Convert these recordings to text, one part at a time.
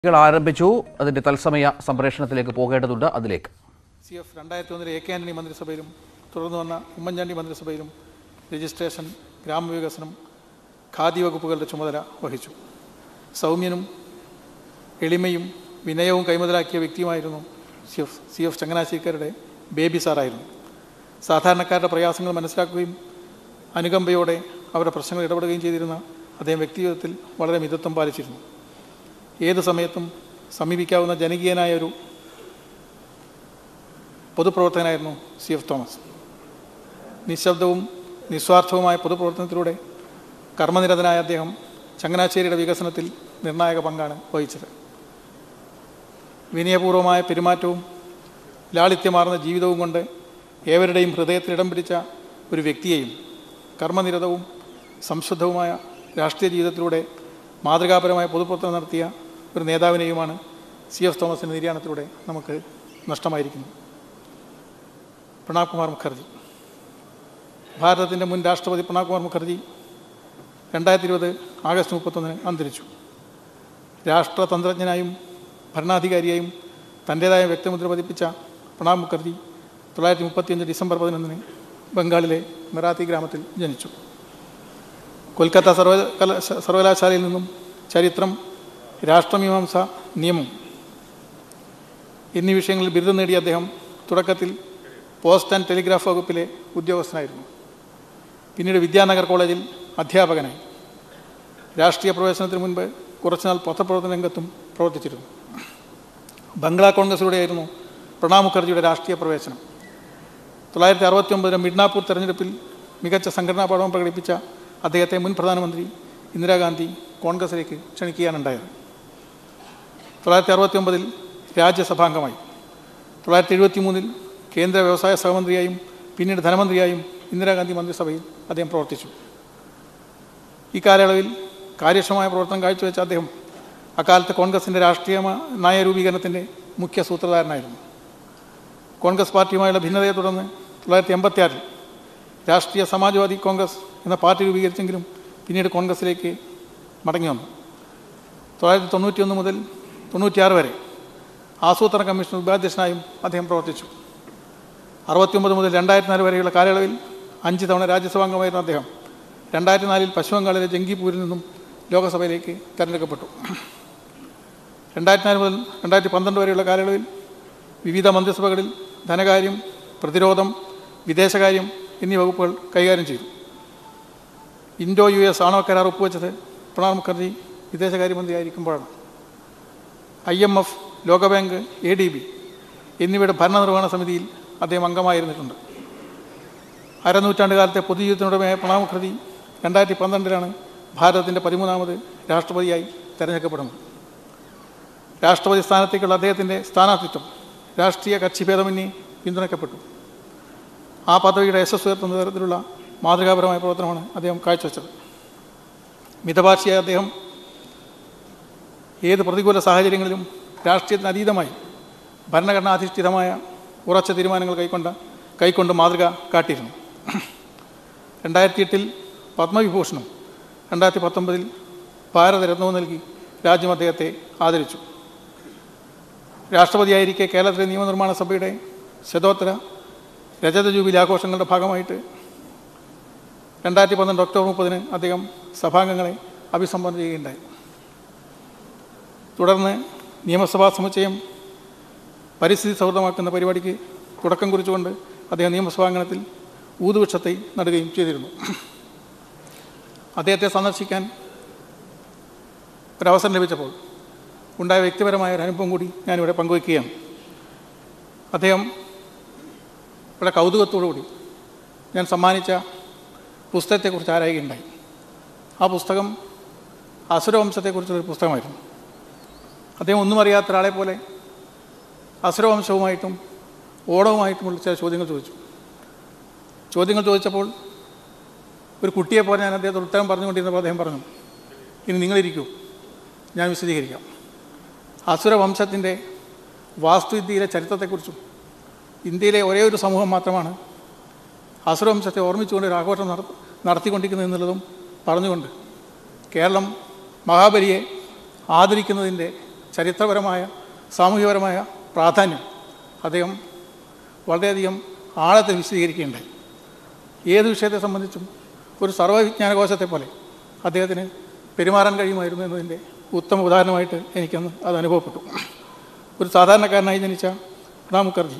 കൾ ആരംഭിച്ചു അതിന്റെ തത്സമയ സംപ്രേഷണത്തിലേക്ക് പോകേണ്ടതുണ്ട് അതിലേക്ക് സി എഫ് രണ്ടായിരത്തി ഒന്നിൽ എ കെ ആന്റണി മന്ത്രിസഭയിലും തുടർന്ന് വന്ന ഉമ്മൻചാണ്ടി മന്ത്രിസഭയിലും രജിസ്ട്രേഷൻ ഗ്രാമവികസനം ഖാദി വകുപ്പുകളുടെ ചുമതല വഹിച്ചു സൗമ്യനും എളിമയും വിനയവും കൈമുതലാക്കിയ വ്യക്തിയുമായിരുന്നു സി എഫ് സി എഫ് ചങ്ങനാശ്ശേരിക്കാരുടെ ബേബി സാറായിരുന്നു സാധാരണക്കാരുടെ പ്രയാസങ്ങൾ മനസ്സിലാക്കുകയും അനുകമ്പയോടെ അവരുടെ പ്രശ്നങ്ങൾ ഇടപെടുകയും ചെയ്തിരുന്ന അദ്ദേഹം വ്യക്തിജീവിതത്തിൽ വളരെ മിതത്വം പാലിച്ചിരുന്നു ഏത് സമയത്തും സമീപിക്കാവുന്ന ജനകീയനായ ഒരു പൊതുപ്രവർത്തകനായിരുന്നു സി എഫ് തോമസ് നിശബ്ദവും നിസ്വാർത്ഥവുമായ പൊതുപ്രവർത്തനത്തിലൂടെ കർമ്മനിരതനായ അദ്ദേഹം ചങ്ങനാശ്ശേരിയുടെ വികസനത്തിൽ നിർണായക പങ്കാണ് വഹിച്ചത് വിനയപൂർവമായ പെരുമാറ്റവും ലാളിത്യമാർന്ന ജീവിതവും കൊണ്ട് ഏവരുടെയും ഹൃദയത്തിൽ ഇടം പിടിച്ച ഒരു വ്യക്തിയെയും കർമ്മനിരതവും സംശുദ്ധവുമായ രാഷ്ട്രീയ ജീവിതത്തിലൂടെ മാതൃകാപരമായ പൊതുപ്രവർത്തനം നടത്തിയ ഒരു നേതാവിനെയുമാണ് സി എഫ് തോമസിൻ്റെ നിര്യാണത്തിലൂടെ നമുക്ക് നഷ്ടമായിരിക്കുന്നത് പ്രണാബ് കുമാർ മുഖർജി ഭാരതത്തിൻ്റെ മുൻ രാഷ്ട്രപതി പ്രണാബ് കുമാർ മുഖർജി രണ്ടായിരത്തി ഇരുപത് ആഗസ്റ്റ് മുപ്പത്തൊന്നിന് അന്തരിച്ചു രാഷ്ട്രതന്ത്രജ്ഞനായും ഭരണാധികാരിയായും തൻ്റേതായ വ്യക്തിമുദ്ര പതിപ്പിച്ച പ്രണാബ് മുഖർജി തൊള്ളായിരത്തി മുപ്പത്തിയഞ്ച് ഡിസംബർ പതിനൊന്നിന് ബംഗാളിലെ മെറാത്തി ഗ്രാമത്തിൽ ജനിച്ചു കൊൽക്കത്ത സർവകല സർവകലാശാലയിൽ നിന്നും ചരിത്രം രാഷ്ട്രമീമാംസ നിയമം എന്നീ വിഷയങ്ങളിൽ ബിരുദം നേടിയ അദ്ദേഹം തുടക്കത്തിൽ പോസ്റ്റ് ആൻഡ് ടെലിഗ്രാഫ് വകുപ്പിലെ ഉദ്യോഗസ്ഥനായിരുന്നു പിന്നീട് വിദ്യാനഗർ കോളേജിൽ അധ്യാപകനായി രാഷ്ട്രീയ പ്രവേശനത്തിന് മുൻപ് കുറച്ചുനാൾ പത്രപ്രവർത്തന രംഗത്തും പ്രവർത്തിച്ചിരുന്നു ബംഗ്ലാ കോൺഗ്രസിലൂടെയായിരുന്നു പ്രണാബ് മുഖർജിയുടെ രാഷ്ട്രീയ പ്രവേശനം തൊള്ളായിരത്തി അറുപത്തി ഒമ്പതിലെ മിഡ്നാപൂർ തെരഞ്ഞെടുപ്പിൽ മികച്ച സംഘടനാ പാഠവും പ്രകടിപ്പിച്ച അദ്ദേഹത്തെ മുൻ പ്രധാനമന്ത്രി ഇന്ദിരാഗാന്ധി കോൺഗ്രസിലേക്ക് ക്ഷണിക്കുകയാണുണ്ടായത് തൊള്ളായിരത്തി അറുപത്തി ഒമ്പതിൽ രാജ്യസഭാംഗമായി തൊള്ളായിരത്തി എഴുപത്തി മൂന്നിൽ കേന്ദ്ര വ്യവസായ സഹമന്ത്രിയായും പിന്നീട് ധനമന്ത്രിയായും ഇന്ദിരാഗാന്ധി മന്ത്രിസഭയിൽ അദ്ദേഹം പ്രവർത്തിച്ചു ഈ കാലയളവിൽ കാര്യക്ഷമമായ പ്രവർത്തനം കാഴ്ചവെച്ച അദ്ദേഹം അക്കാലത്ത് കോൺഗ്രസിൻ്റെ രാഷ്ട്രീയ നയരൂപീകരണത്തിൻ്റെ മുഖ്യ സൂത്രധാരനായിരുന്നു കോൺഗ്രസ് പാർട്ടിയുമായുള്ള ഭിന്നതയെ തുടർന്ന് തൊള്ളായിരത്തി എൺപത്തിയാറിൽ രാഷ്ട്രീയ സമാജ്വാദി കോൺഗ്രസ് എന്ന പാർട്ടി രൂപീകരിച്ചെങ്കിലും പിന്നീട് കോൺഗ്രസിലേക്ക് മടങ്ങി വന്നു തൊള്ളായിരത്തി തൊണ്ണൂറ്റിയൊന്ന് മുതൽ തൊണ്ണൂറ്റിയാറ് വരെ ആസൂത്രണ കമ്മീഷൻ ഉപാധ്യക്ഷനായും അദ്ദേഹം പ്രവർത്തിച്ചു അറുപത്തിയൊമ്പത് മുതൽ രണ്ടായിരത്തി നാല് വരെയുള്ള കാലയളവിൽ അഞ്ച് തവണ രാജ്യസഭാംഗമായിരുന്ന അദ്ദേഹം രണ്ടായിരത്തി നാലിൽ പശ്ചിമബംഗാളിലെ ജംഗിപൂരിൽ നിന്നും ലോകസഭയിലേക്ക് തിരഞ്ഞെടുക്കപ്പെട്ടു രണ്ടായിരത്തി നാല് മുതൽ രണ്ടായിരത്തി പന്ത്രണ്ട് വരെയുള്ള കാലയളവിൽ വിവിധ മന്ത്രിസഭകളിൽ ധനകാര്യം പ്രതിരോധം വിദേശകാര്യം എന്നീ വകുപ്പുകൾ കൈകാര്യം ചെയ്തു ഇൻഡോ യു എസ് ആണവ കരാർ ഒപ്പുവെച്ചത് പ്രണാബ് മുഖർജി വിദേശകാര്യമന്ത്രിയായിരിക്കുമ്പോഴാണ് ഐ എം എഫ് ലോകബാങ്ക് എ ഡി ബി എന്നിവയുടെ ഭരണനിർവഹണ സമിതിയിൽ അദ്ദേഹം അംഗമായിരുന്നിട്ടുണ്ട് അരനൂറ്റാണ്ട് കാലത്തെ പൊതുജീവിതത്തിനുടമയായ പ്രണാബ് മുഖർജി രണ്ടായിരത്തി പന്ത്രണ്ടിലാണ് ഭാരതത്തിൻ്റെ പതിമൂന്നാമത് രാഷ്ട്രപതിയായി തിരഞ്ഞെടുക്കപ്പെടുന്നത് രാഷ്ട്രപതി സ്ഥാനത്തേക്കുള്ള അദ്ദേഹത്തിൻ്റെ സ്ഥാനാർത്ഥിത്വം രാഷ്ട്രീയ കക്ഷിഭേദമന്യേ പിന്തുണയ്ക്കപ്പെട്ടു ആ പദവിയുടെ യശസ് ഉയർത്തുന്ന തരത്തിലുള്ള മാതൃകാപരമായ പ്രവർത്തനമാണ് അദ്ദേഹം കാഴ്ചവെച്ചത് മിതഭാഷിയായ അദ്ദേഹം ഏത് പ്രതികൂല സാഹചര്യങ്ങളിലും രാഷ്ട്രീയത്തിന് അതീതമായി ഭരണഘടനാധിഷ്ഠിതമായ ഉറച്ച തീരുമാനങ്ങൾ കൈക്കൊണ്ട കൈക്കൊണ്ട് മാതൃക കാട്ടിയിരുന്നു രണ്ടായിരത്തി എട്ടിൽ പത്മവിഭൂഷണം രണ്ടായിരത്തി പത്തൊമ്പതിൽ ഭാരതരത്നവും നൽകി രാജ്യം അദ്ദേഹത്തെ ആദരിച്ചു രാഷ്ട്രപതിയായിരിക്കെ കേരളത്തിലെ നിയമനിർമ്മാണ സഭയുടെ ശതോത്തര രജത ജൂബിലി ആഘോഷങ്ങളുടെ ഭാഗമായിട്ട് രണ്ടായിരത്തി പന്ത്രണ്ട് ഒക്ടോബർ മുപ്പതിന് അദ്ദേഹം സഭാംഗങ്ങളെ അഭിസംബോധന ചെയ്യുകയുണ്ടായി തുടർന്ന് നിയമസഭാ സമുച്ചയം പരിസ്ഥിതി സൗഹൃദമാക്കുന്ന പരിപാടിക്ക് തുടക്കം കുറിച്ചുകൊണ്ട് അദ്ദേഹം നിയമസഭാംഗണത്തിൽ ഊതുവൃക്ഷത്തെ നടുകയും ചെയ്തിരുന്നു അദ്ദേഹത്തെ സന്ദർശിക്കാൻ ഒരവസരം ലഭിച്ചപ്പോൾ ഉണ്ടായ വ്യക്തിപരമായ ഒരു അനുഭവം കൂടി ഞാനിവിടെ പങ്കുവയ്ക്കുകയാണ് അദ്ദേഹം വളരെ കൗതുകത്തോടുകൂടി ഞാൻ സമ്മാനിച്ച പുസ്തകത്തെക്കുറിച്ച് ആരായുകയുണ്ടായി ആ പുസ്തകം അസുരവംശത്തെക്കുറിച്ചുള്ളൊരു പുസ്തകമായിരുന്നു അദ്ദേഹം ഒന്നും അറിയാത്ത ഒരാളെ പോലെ അസുരവംശവുമായിട്ടും ഓണവുമായിട്ടുമുള്ള ചില ചോദ്യങ്ങൾ ചോദിച്ചു ചോദ്യങ്ങൾ ചോദിച്ചപ്പോൾ ഒരു കുട്ടിയെ പോലെ ഞാൻ അദ്ദേഹത്തോട് ഉത്തരം പറഞ്ഞുകൊണ്ടിരുന്നപ്പോൾ അദ്ദേഹം പറഞ്ഞു ഇനി നിങ്ങളിരിക്കൂ ഞാൻ വിശദീകരിക്കാം അസുരവംശത്തിൻ്റെ വാസ്തുവിദ്യയിലെ ചരിത്രത്തെക്കുറിച്ചും ഇന്ത്യയിലെ ഒരേ ഒരു സമൂഹം മാത്രമാണ് അസുരവംശത്തെ ഓർമ്മിച്ചുകൊണ്ട് ഒരു ആഘോഷം നട നടത്തിക്കൊണ്ടിരിക്കുന്നത് എന്നുള്ളതും പറഞ്ഞുകൊണ്ട് കേരളം മഹാബലിയെ ആദരിക്കുന്നതിൻ്റെ ചരിത്രപരമായ സാമൂഹികപരമായ പ്രാധാന്യം അദ്ദേഹം വളരെയധികം ആഴത്തിൽ വിശദീകരിക്കുകയുണ്ടായി ഏത് വിഷയത്തെ സംബന്ധിച്ചും ഒരു സർവ്വവിജ്ഞാനകോശത്തെ പോലെ അദ്ദേഹത്തിന് പെരുമാറാൻ കഴിയുമായിരുന്നു എന്നതിൻ്റെ ഉത്തമ ഉദാഹരണമായിട്ട് എനിക്കന്ന് അത് അനുഭവപ്പെട്ടു ഒരു സാധാരണക്കാരനായി ജനിച്ച പ്രണബ് മുഖർജി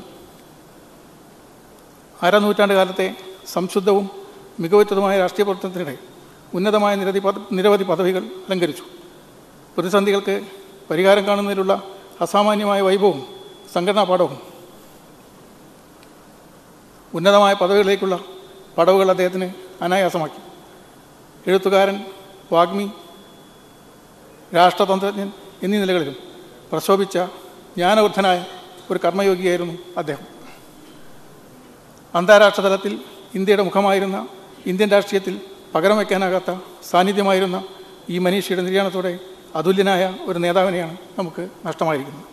അരനൂറ്റാണ്ട് കാലത്തെ സംശുദ്ധവും മികവുറ്റതുമായ രാഷ്ട്രീയ പ്രവർത്തനത്തിനിടെ ഉന്നതമായ നിരവധി പദ നിരവധി പദവികൾ അലങ്കരിച്ചു പ്രതിസന്ധികൾക്ക് പരിഹാരം കാണുന്നതിലുള്ള അസാമാന്യമായ വൈഭവവും സംഘടനാ പാഠവും ഉന്നതമായ പദവികളിലേക്കുള്ള പടവുകൾ അദ്ദേഹത്തിന് അനായാസമാക്കി എഴുത്തുകാരൻ വാഗ്മി രാഷ്ട്രതന്ത്രജ്ഞൻ എന്നീ നിലകളിലും പ്രശോഭിച്ച ജ്ഞാനവൃദ്ധനായ ഒരു കർമ്മയോഗിയായിരുന്നു അദ്ദേഹം അന്താരാഷ്ട്ര തലത്തിൽ ഇന്ത്യയുടെ മുഖമായിരുന്ന ഇന്ത്യൻ രാഷ്ട്രീയത്തിൽ പകരം വയ്ക്കാനാകാത്ത സാന്നിധ്യമായിരുന്ന ഈ മനീഷയുടെ നിര്യാണത്തോടെ അതുല്യനായ ഒരു നേതാവിനെയാണ് നമുക്ക് നഷ്ടമായിരിക്കുന്നത്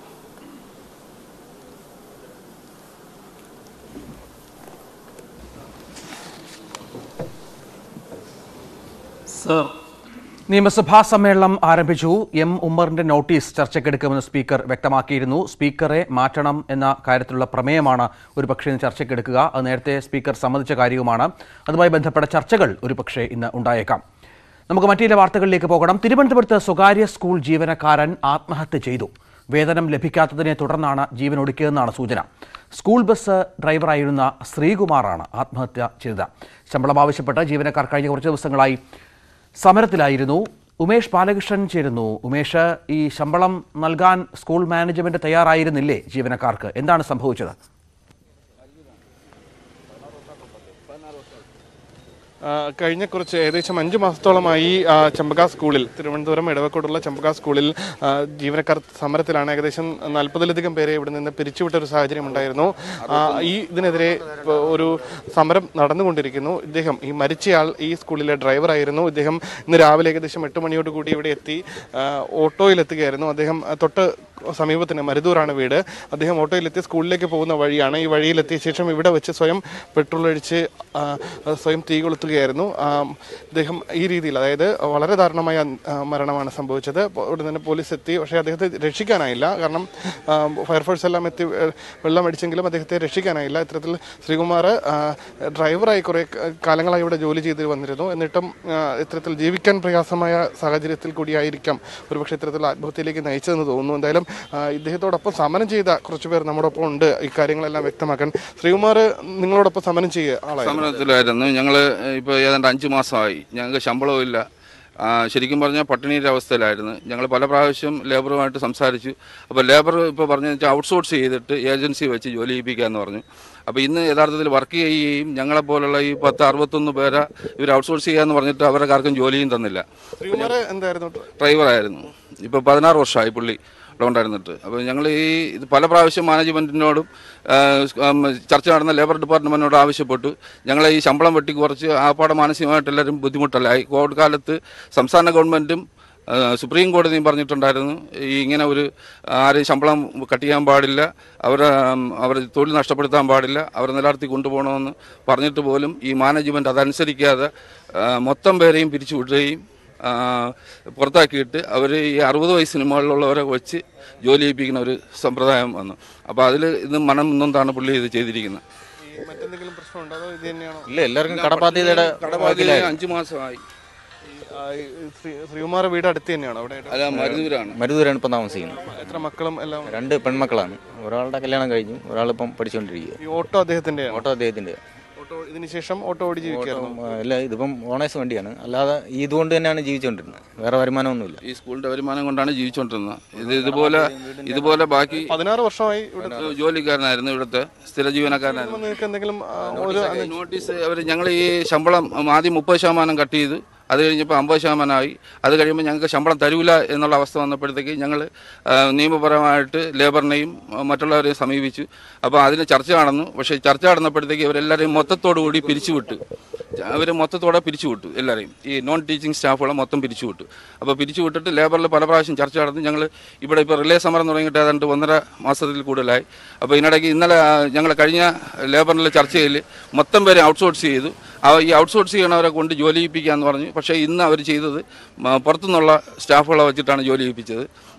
സർ നിയമസഭാ സമ്മേളനം ആരംഭിച്ചു എം ഉമ്മറിന്റെ നോട്ടീസ് ചർച്ചയ്ക്കെടുക്കുമെന്ന് സ്പീക്കർ വ്യക്തമാക്കിയിരുന്നു സ്പീക്കറെ മാറ്റണം എന്ന കാര്യത്തിലുള്ള പ്രമേയമാണ് ഒരുപക്ഷേ ഇന്ന് ചർച്ചയ്ക്കെടുക്കുക അത് നേരത്തെ സ്പീക്കർ സമ്മതിച്ച കാര്യവുമാണ് അതുമായി ബന്ധപ്പെട്ട ചർച്ചകൾ ഒരുപക്ഷേ ഇന്ന് ഉണ്ടായേക്കാം നമുക്ക് മറ്റു ചില വാർത്തകളിലേക്ക് പോകണം തിരുവനന്തപുരത്ത് സ്വകാര്യ സ്കൂൾ ജീവനക്കാരൻ ആത്മഹത്യ ചെയ്തു വേതനം ലഭിക്കാത്തതിനെ തുടർന്നാണ് ജീവൻ ഒടുക്കിയതെന്നാണ് സൂചന സ്കൂൾ ബസ് ഡ്രൈവറായിരുന്ന ശ്രീകുമാറാണ് ആത്മഹത്യ ചെയ്തത് ശമ്പളം ആവശ്യപ്പെട്ട് ജീവനക്കാർ കഴിഞ്ഞ കുറച്ച് ദിവസങ്ങളായി സമരത്തിലായിരുന്നു ഉമേഷ് ബാലകൃഷ്ണൻ ചേരുന്നു ഉമേഷ് ഈ ശമ്പളം നൽകാൻ സ്കൂൾ മാനേജ്മെന്റ് തയ്യാറായിരുന്നില്ലേ ജീവനക്കാർക്ക് എന്താണ് സംഭവിച്ചത് ആ, കഴിഞ്ഞ കുറച്ച് ഏകദേശം അഞ്ച് മാസത്തോളമായി ആ, ചെമ്പക സ്കൂളിൽ തിരുവനന്തപുരം ഇടവക്കോടുള്ള ചെമ്പക സ്കൂളിൽ ആ, ജീവനക്കാർ സമരത്തിലാണ് ഏകദേശം നാൽപ്പതിലധികം പേരെ ഇവിടെ നിന്ന് പിരിച്ചുവിട്ട ഒരു സാഹചര്യം ഉണ്ടായിരുന്നു ആ, ഈ ഇതിനെതിരെ ഇപ്പോ ഒരു സമരം നടന്നുകൊണ്ടിരിക്കുന്നു ഇദ്ദേഹം ഈ മരിച്ചയാൾ ഈ സ്കൂളിലെ ഡ്രൈവറായിരുന്നു ഇദ്ദേഹം ഇന്ന് രാവിലെ ഏകദേശം എട്ട് മണിയോട് കൂടി ഇവിടെ എത്തി ആ, ഓട്ടോയിലെത്തുകയായിരുന്നു അദ്ദേഹം ആ, തൊട്ട് സമീപത്തിന് മരുതൂറാണ് വീട് അദ്ദേഹം ഓട്ടോയിലെത്തി സ്കൂളിലേക്ക് പോകുന്ന വഴിയാണ് ഈ വഴിയിലെത്തിയ ശേഷം ഇവിടെ വെച്ച് സ്വയം പെട്രോൾ ഒഴിച്ച് ആ, സ്വയം തീ കൊളുത്തുകയായിരുന്നു ആ, ഇദ്ദേഹം ഈ രീതിയിൽ അതായത് വളരെ ദാരുണമായ ആ, മരണമാണ് സംഭവിച്ചത് അപ്പോൾ ഇവിടെ നിന്ന് പോലീസ് എത്തി പക്ഷേ അദ്ദേഹത്തെ രക്ഷിക്കാനായില്ല കാരണം ആ, ഫയർഫോഴ്സ് എല്ലാം എത്തി ഏ, വെള്ളം അടിച്ചെങ്കിലും അദ്ദേഹത്തെ രക്ഷിക്കാനായില്ല ഇത്തരത്തിൽ ശ്രീകുമാർ ആ, ഡ്രൈവറായി കുറേ ക- കാലങ്ങളായി ഇവിടെ ജോലി ചെയ്ത് വന്നിരുന്നു എന്നിട്ടും ആ, ഇത്തരത്തിൽ ജീവിക്കാൻ പ്രയാസമായ സാഹചര്യത്തിൽ കൂടിയായിരിക്കാം ഒരുപക്ഷെ ഇത്തരത്തിൽ ആത്മഹത്യയിലേക്ക് നയിച്ചതെന്ന് തോന്നുന്നു എന്തായാലും ആ, ഇദ്ദേഹത്തോടൊപ്പം സമരം ചെയ്ത കുറച്ച് പേർ നമ്മുടെ ഒപ്പം ഉണ്ട് ഇക്കാര്യങ്ങളെല്ലാം വ്യക്തമാക്കാൻ ശ്രീകുമാർ നിങ്ങളോടൊപ്പം സമരം ചെയ്യുക ആളായിരുന്നു സമരത്തിലായിരുന്നു ഞങ്ങൾ ഇപ്പോൾ ഏതാണ്ട് അഞ്ച് മാസമായി ഞങ്ങൾക്ക് ശമ്പളവും ഇല്ല ആ, ശരിക്കും പറഞ്ഞാൽ പട്ടിണിയുടെ അവസ്ഥയിലായിരുന്നു ഞങ്ങൾ പല പ്രാവശ്യം ലേബറുമായിട്ട് സംസാരിച്ചു അപ്പോൾ ലേബർ ഇപ്പോൾ പറഞ്ഞു വെച്ചാൽ ഔട്ട്സോഴ്സ് ചെയ്തിട്ട് ഏജൻസി വെച്ച് ജോലി ചെയ്യിപ്പിക്കാമെന്ന് പറഞ്ഞു അപ്പോൾ ഇന്ന് യഥാർത്ഥത്തിൽ വർക്ക് ചെയ്യുകയും ഞങ്ങളെപ്പോലുള്ള ഈ പത്ത് അറുപത്തൊന്ന് പേരെ ഇവർ ഔട്ട്സോഴ്സ് ചെയ്യാമെന്ന് പറഞ്ഞിട്ട് അവരുടെ ആർക്കും ജോലിയും തന്നില്ല ശ്രീകുമാർ എന്തായിരുന്നു ഡ്രൈവറായിരുന്നു ഇപ്പോൾ പതിനാറ് വർഷമായി പുള്ളി ഇവിടെ ഉണ്ടായിരുന്നിട്ട് അപ്പോൾ ഞങ്ങൾ ഈ ഇത് പല പ്രാവശ്യം മാനേജ്മെൻറ്റിനോടും ആ, ഉം, ചർച്ച നടന്ന ലേബർ ഡിപ്പാർട്ട്മെൻറ്റിനോട് ആവശ്യപ്പെട്ടു ഞങ്ങളെ ഈ ശമ്പളം വെട്ടി കുറച്ച് ആപ്പാടെ മാനസികമായിട്ട് എല്ലാവരും ബുദ്ധിമുട്ടല്ലായി കോവിഡ് കാലത്ത് സംസ്ഥാന ഗവൺമെൻറ്റും ആ, സുപ്രീം കോടതിയും പറഞ്ഞിട്ടുണ്ടായിരുന്നു ഈ ഇങ്ങനെ ഒരു ആരെയും ശമ്പളം കട്ട് ചെയ്യാൻ പാടില്ല അവരെ ഉം, അവരെ തൊഴിൽ നഷ്ടപ്പെടുത്താൻ പാടില്ല അവരെ നിലനിർത്തി കൊണ്ടുപോകണമെന്ന് പറഞ്ഞിട്ട് പോലും ഈ മാനേജ്മെൻറ്റ് അതനുസരിക്കാതെ ആ, മൊത്തം പേരെയും പിരിച്ചു വിടുകയും ആ, പുറത്താക്കിയിട്ട് അവർ ഈ അറുപത് വയസ്സിന് മുകളിലുള്ളവരെ വെച്ച് ജോലി ചെയ്യിപ്പിക്കുന്ന ഒരു സമ്പ്രദായം വന്നു അപ്പോൾ അതിൽ ഇത് മനം നൊന്താണ് പുള്ളി ഇത് ചെയ്തിരിക്കുന്നത് ഈ മറ്റെന്തെങ്കിലും പ്രശ്നമുണ്ടോ അതോ ഇത് തന്നെയാണോ ഇല്ല എല്ലാവർക്കും കടബാധ്യതയുടെ കടബാധ്യത അഞ്ച് മാസമായി ഈ, ആ, ഈ ശ്രീ- ശ്രീകുമാർ വീട് അടുത്ത് തന്നെയാണോ അവിടെ അല്ല മരുന്നൂരാണ് മരുദൂരാണ് ഇപ്പം താമസിക്കുന്നത് എത്ര മക്കളും എല്ലാം രണ്ട് പെൺമക്കളാണ് ഒരാളുടെ കല്യാണം കഴിഞ്ഞു ഒരാളിപ്പം പഠിച്ചുകൊണ്ടിരിക്കുക ഈ ഓട്ടോ അദ്ദേഹത്തിന്റെ ഓട്ടോ അദ്ദേഹത്തിൻ്റെ ഓട്ടോ ഇതിന് ശേഷം ഓട്ടോ ഓടി ജീവിക്കായിരുന്നു അല്ല ഇതിപ്പം ഓണേഴ്സ് വണ്ടിയാണ് അല്ലാതെ ഈ ഇതുകൊണ്ട് തന്നെയാണ് ജീവിച്ചുകൊണ്ടിരുന്നത് വേറെ വരുമാനമൊന്നുമില്ല ഈ സ്കൂളിന്റെ വരുമാനം കൊണ്ടാണ് ജീവിച്ചുകൊണ്ടിരുന്നത് ഇത് ഇതുപോലെ ഇതുപോലെ ബാക്കി പതിനാറ് വർഷമായി ഇവിടെ ജോലിക്കാരനായിരുന്നു ഇവിടുത്തെ സ്ഥിര ജീവനക്കാരനായിരുന്നു നിങ്ങൾക്ക് എന്തെങ്കിലും ആ, ഒരു നോട്ടീസ് അവർ ഞങ്ങൾ ഈ ശമ്പളം ആദ്യം മുപ്പത് ശതമാനം കട്ട് ചെയ്തു അത് കഴിഞ്ഞപ്പോൾ അമ്പത് ശതമാനമായി അത് കഴിയുമ്പോൾ ഞങ്ങൾക്ക് ശമ്പളം തരൂല എന്നുള്ള അവസ്ഥ വന്നപ്പോഴത്തേക്ക് ഞങ്ങൾ നിയമപരമായിട്ട് ലേബറിനെയും ആ, മറ്റുള്ളവരെയും സമീപിച്ചു അപ്പോൾ അതിന് ചർച്ച നടന്നു പക്ഷേ ചർച്ച നടന്നപ്പോഴത്തേക്ക് ഇവരെല്ലാവരെയും മൊത്തത്തോടു കൂടി പിരിച്ചുവിട്ടു അവർ മൊത്തത്തോടെ പിരിച്ചുവിട്ടു എല്ലാവരെയും ഈ നോൺ ടീച്ചിങ് സ്റ്റാഫുകളെ മൊത്തം പിരിച്ചുവിട്ടു അപ്പോൾ പിരിച്ചുവിട്ടിട്ട് ലേബറിൽ പല പ്രാവശ്യം ചർച്ച നടന്നു ഞങ്ങൾ ഇവിടെ ഇപ്പോൾ റിലേ സമരം തുടങ്ങിയിട്ട് ഏതാണ്ട് ഒന്നര മാസത്തിൽ കൂടുതലായി അപ്പോൾ ഇതിനിടയ്ക്ക് ഇന്നലെ ഞങ്ങൾ കഴിഞ്ഞ ലേബറിലെ ചർച്ചയിൽ മൊത്തം പേരെ ഔട്ട്സോഴ്സ് ചെയ്തു ആ ഈ ഔട്ട്സോഴ്സ് ചെയ്യണവരെ കൊണ്ട് ജോലി ചെയ്യിപ്പിക്കുക എന്ന് പറഞ്ഞു പക്ഷേ ഇന്ന് അവർ ചെയ്തത് മ- പുറത്തുനിന്നുള്ള സ്റ്റാഫുകളെ വെച്ചിട്ടാണ് ജോലി ചെയ്യിപ്പിച്ചത്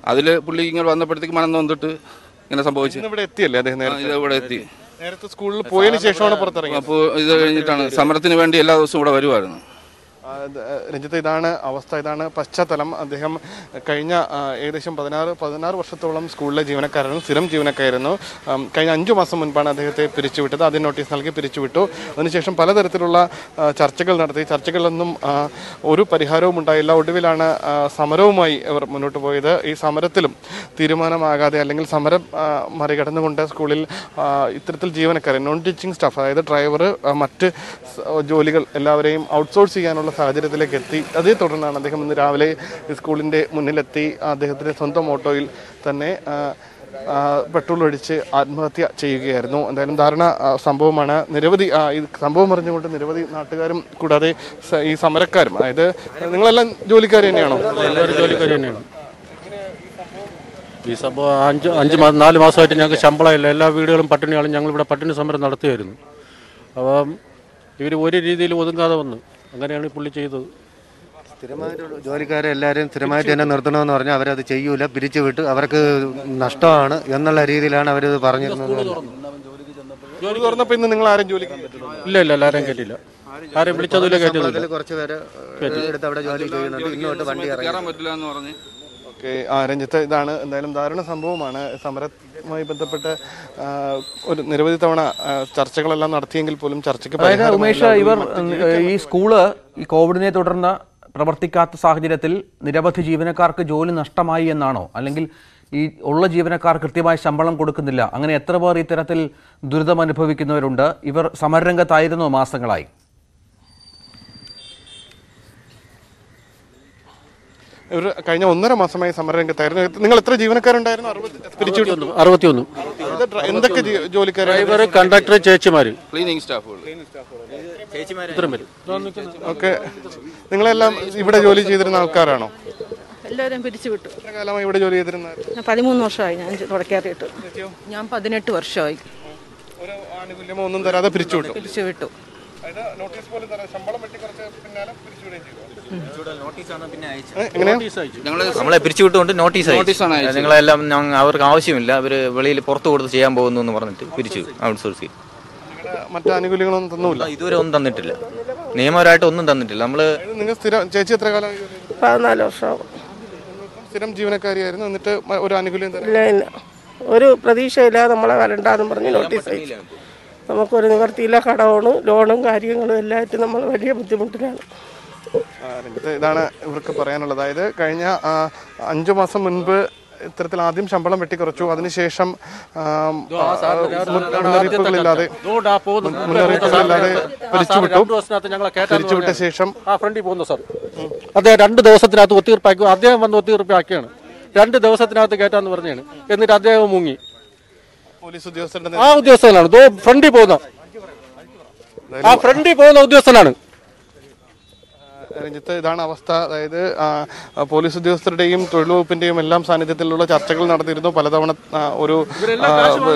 അതിൽ പുള്ളി ഇങ്ങനെ വന്നപ്പോഴത്തേക്ക് മനം നൊന്നിട്ട് ഇങ്ങനെ സംഭവിച്ചു ഇന്ന് ഇവിടെ എത്തിയല്ലേ അദ്ദേഹം ആ, നേരത്തെ ഇത് ഇവിടെ എത്തി നേരത്തെ സ്കൂളിൽ പോയതിനു ശേഷമാണ് പുറത്തിറങ്ങിയത് അപ്പോൾ ഇത് കഴിഞ്ഞിട്ടാണ് സമരത്തിന് വേണ്ടി എല്ലാ ദിവസവും ഇവിടെ വരുമായിരുന്നു ആ, ഇത്, രഞ്ജിത്ത് ഇതാണ് അവസ്ഥ ഇതാണ് പശ്ചാത്തലം അദ്ദേഹം കഴിഞ്ഞ ആ, ഏകദേശം പതിനാറ് പതിനാറ് വർഷത്തോളം സ്കൂളിലെ ജീവനക്കാരായിരുന്നു സ്ഥിരം ജീവനക്കാരായിരുന്നു ആം, കഴിഞ്ഞ അഞ്ചു മാസം മുൻപാണ് അദ്ദേഹത്തെ പിരിച്ചുവിട്ടത് ആദ്യം നോട്ടീസ് നൽകി പിരിച്ചുവിട്ടു അതിനുശേഷം പലതരത്തിലുള്ള ആ, ചർച്ചകൾ നടത്തി ചർച്ചകളിലൊന്നും ആ, ഒരു പരിഹാരവും ഉണ്ടായില്ല ഒടുവിലാണ് ആ, സമരവുമായി അവർ മുന്നോട്ട് പോയത് ഈ സമരത്തിലും തീരുമാനമാകാതെ അല്ലെങ്കിൽ സമരം ആ, മറികടന്നുകൊണ്ട് സ്കൂളിൽ ആ, ഇത്തരത്തിൽ ജീവനക്കാരെ നോൺ ടീച്ചിങ് സ്റ്റാഫ് അതായത് ഡ്രൈവർ മറ്റ് സ് ജോലികൾ എല്ലാവരെയും ഔട്ട്സോഴ്സ് ചെയ്യാനുള്ള സാഹചര്യത്തിലേക്ക് എത്തി അതേ തുടർന്നാണ് അദ്ദേഹം ഇന്ന് രാവിലെ ഈ സ്കൂളിൻ്റെ മുന്നിലെത്തി അദ്ദേഹത്തിൻ്റെ സ്വന്തം ഓട്ടോയിൽ തന്നെ ആ, ആ, പെട്രോൾ ഒഴിച്ച് ആത്മഹത്യ ചെയ്യുകയായിരുന്നു എന്തായാലും ധാരണ ആ, സംഭവമാണ് നിരവധി ആ, ഈ സംഭവം അറിഞ്ഞുകൊണ്ട് നിരവധി നാട്ടുകാരും കൂടാതെ സ- ഈ സമരക്കാരും അതായത് നിങ്ങളെല്ലാം ജോലിക്കാർ തന്നെയാണോ എല്ലാവരും ജോലിക്കാർ തന്നെയാണ് ഈ സംഭവം അഞ്ച് അഞ്ച് മാസം നാല് മാസമായിട്ട് ഞങ്ങൾക്ക് ശമ്പളമില്ല എല്ലാ വീടുകളും പട്ടിണിയാണ് ഞങ്ങളിവിടെ പട്ടിണി സമരം നടത്തുമായിരുന്നു അപ്പം ഇവർ ഒരു രീതിയിൽ ഒതുങ്ങാതെ വന്നു അങ്ങനെയാണ് ഈ പുള്ളി ചെയ്തത് സ്ഥിരമായിട്ടുള്ള ജോലിക്കാരെ എല്ലാവരും സ്ഥിരമായിട്ട് തന്നെ നിർത്തണമെന്ന് പറഞ്ഞാൽ അവരത് ചെയ്യൂല പിരിച്ചു വിട്ട് അവർക്ക് നഷ്ടമാണ് എന്നുള്ള രീതിയിലാണ് അവരിത് പറഞ്ഞിരുന്നത് ജോലി തുറന്നപ്പോൾ ഇന്ന് നിങ്ങൾ ആരും ജോലിക്ക് ഇല്ല ഇല്ല എല്ലാവരെയും കയറ്റില്ല ആരെയും വിളിച്ചതില്ല കയറ്റിയതില്ല അതിൽ കുറച്ച് പേര് എടുത്ത് അവിടെ ജോലി ചെയ്യുന്നുണ്ട് ഇന്നോട്ട് വണ്ടി ഇറങ്ങി കയറാൻ പറ്റില്ല എന്ന് പറഞ്ഞ് ഓക്കെ ആ രഞ്ജിത്ത് ഇതാണ് എന്തായാലും ദാരുണ സംഭവമാണ് സമരവുമായി ബന്ധപ്പെട്ട് ആ, ഒരു നിരവധി തവണ ആ, ചർച്ചകളെല്ലാം നടത്തിയെങ്കിൽ പോലും ചർച്ചയ്ക്ക് അതായത് പരിഹാരമായില്ല. ഉമേഷ് ഇവർ ഏഹ്, ഈ സ്കൂള് ഈ കോവിഡിനെ തുടർന്ന് പ്രവർത്തിക്കാത്ത സാഹചര്യത്തിൽ നിരവധി ജീവനക്കാർക്ക് ജോലി നഷ്ടമായി എന്നാണോ അല്ലെങ്കിൽ ഈ ഉള്ള ജീവനക്കാർ കൃത്യമായ ശമ്പളം കൊടുക്കുന്നില്ല അങ്ങനെ എത്ര പേർ ഇത്തരത്തിൽ ദുരിതം അനുഭവിക്കുന്നവരുണ്ട് ഇവർ സമരരംഗത്തായിരുന്നോ മാസങ്ങളായി ഇവർ കഴിഞ്ഞ ഒന്നര മാസമായി സമരരംഗത്തായിരുന്നു നിങ്ങൾ എത്ര ജീവനക്കാരുണ്ടായിരുന്നു അറുപത് പിരിച്ചുവിട്ടു അറുപത്തിയൊന്ന് ഇത് ഡ്ര- എന്തൊക്കെ ജീ- ജോലിക്കാരാണ് ഡ്രൈവർ കണ്ടക്ടർ ചേച്ചിമാർ ക്ലീനിങ് സ്റ്റാഫുകൾ ഇത്രയും പേര് ഓക്കെ നിങ്ങളെല്ലാം ഇവിടെ ജോലി ചെയ്തിരുന്ന ആൾക്കാരാണോ എല്ലാവരും പിരിച്ചു വിട്ടു എത്ര കാലമായി ഇവിടെ ജോലി ചെയ്തിരുന്ന ഞാൻ പതിമൂന്ന് വർഷമായി ഞാൻ തുടക്കേറിയിട്ട് ഞാൻ പതിനെട്ട് വർഷമായി ഒരു ആനുകൂല്യമോ ഒന്നും തരാതെ പിരിച്ചുവിട്ടു പിരിച്ചു വിട്ടു അതായത് നോട്ടീസ് പോലും തരാതെ ശമ്പളം വെട്ടി കുറച്ച് പിന്നാലെ പിരിച്ചുവിടുകയും ചെയ്തു നോട്ടീസാണ് പിന്നെ അയച്ചത് ഏ, എങ്ങനെയാ ഞങ്ങൾ നമ്മളെ പിരിച്ചുവിട്ടുകൊണ്ട് നോട്ടീസ് നോട്ടീസാണ് അയച്ചത്. നിങ്ങളെല്ലാം ഞങ്ങ- അവർക്ക് ആവശ്യമില്ല അവർ വെളിയിൽ പുറത്ത് കൊടുത്ത് ചെയ്യാൻ പോകുന്നു എന്ന് പറഞ്ഞിട്ട് പിരിച്ചു ഔട്ട്സോഴ്സ് ചെയ്യും നിങ്ങളുടെ മറ്റു ആനുകൂല്യങ്ങളൊന്നും തന്നുമില്ല ഇതുവരെ ഒന്നും തന്നിട്ടില്ല നിയമപരമായിട്ട് ഒന്നും തന്നിട്ടില്ല നമ്മൾ ഇത് നിങ്ങൾ സ്ഥിരം ചേച്ചി എത്ര കാലം ജോലി ചെയ്തു? പതിനാല് വർഷമാകും സ്ഥിരം ജീവനക്കാരിയായിരുന്നു എന്നിട്ട് മ- ഒരു ആനുകൂല്യം തരാം ഇല്ല ഇല്ല ഒരു പ്രതീക്ഷയില്ലാതെ നമ്മളെ വരണ്ടാന്ന് പറഞ്ഞ് നോട്ടീസ് അയച്ചു നമുക്കൊരു നിവർത്തിയില്ല കടമാണ് ലോണും കാര്യങ്ങളും എല്ലായിട്ടും നമ്മൾ വലിയ ബുദ്ധിമുട്ടിലാണ് ആ, രഞ്ജിത്ത് ഇതാണ് ഇവർക്ക് പറയാനുള്ളത് അതായത് കഴിഞ്ഞ ആ, അഞ്ചു മാസം മുൻപ് ഇത്തരത്തിൽ ആദ്യം ശമ്പളം വെട്ടിക്കുറച്ചു അതിനുശേഷം ആം, ആ, മുൻ- മുന്നറിയിപ്പുകളില്ലാതെ മുന്നറിയിപ്പുകളില്ലാതെ പിരിച്ചുവിട്ടു പിരിച്ചുവിട്ട ശേഷം ആ ഫ്രണ്ടിൽ പോകുന്ന സാർ അദ്ദേഹം രണ്ട് ദിവസത്തിനകത്ത് ഒത്തീർപ്പാക്കി അദ്ദേഹം വന്ന് ഒത്തീർപ്പാക്കിയാണ് രണ്ട് ദിവസത്തിനകത്ത് കയറ്റാന്ന് പറഞ്ഞാണ് എന്നിട്ട് അദ്ദേഹം മുങ്ങി പോലീസ് ഉദ്യോഗസ്ഥരുടെ ആ ഉദ്യോഗസ്ഥനാണ് ദോ ഫ്രണ്ടിൽ പോകുന്ന ആ ഫ്രണ്ടിൽ പോകുന്ന ഉദ്യോഗസ്ഥനാണ് രഞ്ജിത്ത് ഇതാണ് അവസ്ഥ അതായത് ആ, ആ, പോലീസ് ഉദ്യോഗസ്ഥരുടെയും തൊഴിൽ വകുപ്പിന്റെയും എല്ലാം സാന്നിധ്യത്തിലുള്ള ചർച്ചകൾ നടന്നിരുന്നു പലതവണ ആ, ഒരു ആ,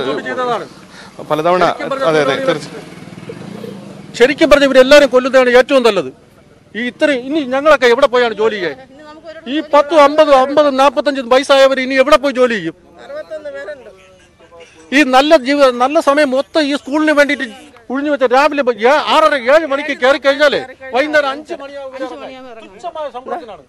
പലതവണ അതെ അതെ തീർച്ചയായും ശരിക്കും പറഞ്ഞ ഇവരെല്ലാരും കൊല്ലുന്നതാണ് ഏറ്റവും നല്ലത് ഈ ഇത്രയും ഇനി ഞങ്ങളൊക്കെ എവിടെ പോയാണ് ജോലി ചെയ്യാൻ ഈ പത്തും അമ്പതും അമ്പതും നാൽപ്പത്തഞ്ചും വയസ്സായവർ ഇനി എവിടെ പോയി ജോലി ചെയ്യും ഈ നല്ല ജീവ നല്ല സമയം മൊത്തം ഈ സ്കൂളിന് വേണ്ടിയിട്ട് ഒഴിഞ്ഞു വെച്ച രാവിലെ ബ- ഏ- ആറര ഏഴ് മണിക്ക് കയറി കഴിഞ്ഞാലേ വൈകുന്നേരം അഞ്ച് മണിയാവും തുച്ഛമായ ശമ്പളത്തിനാണ്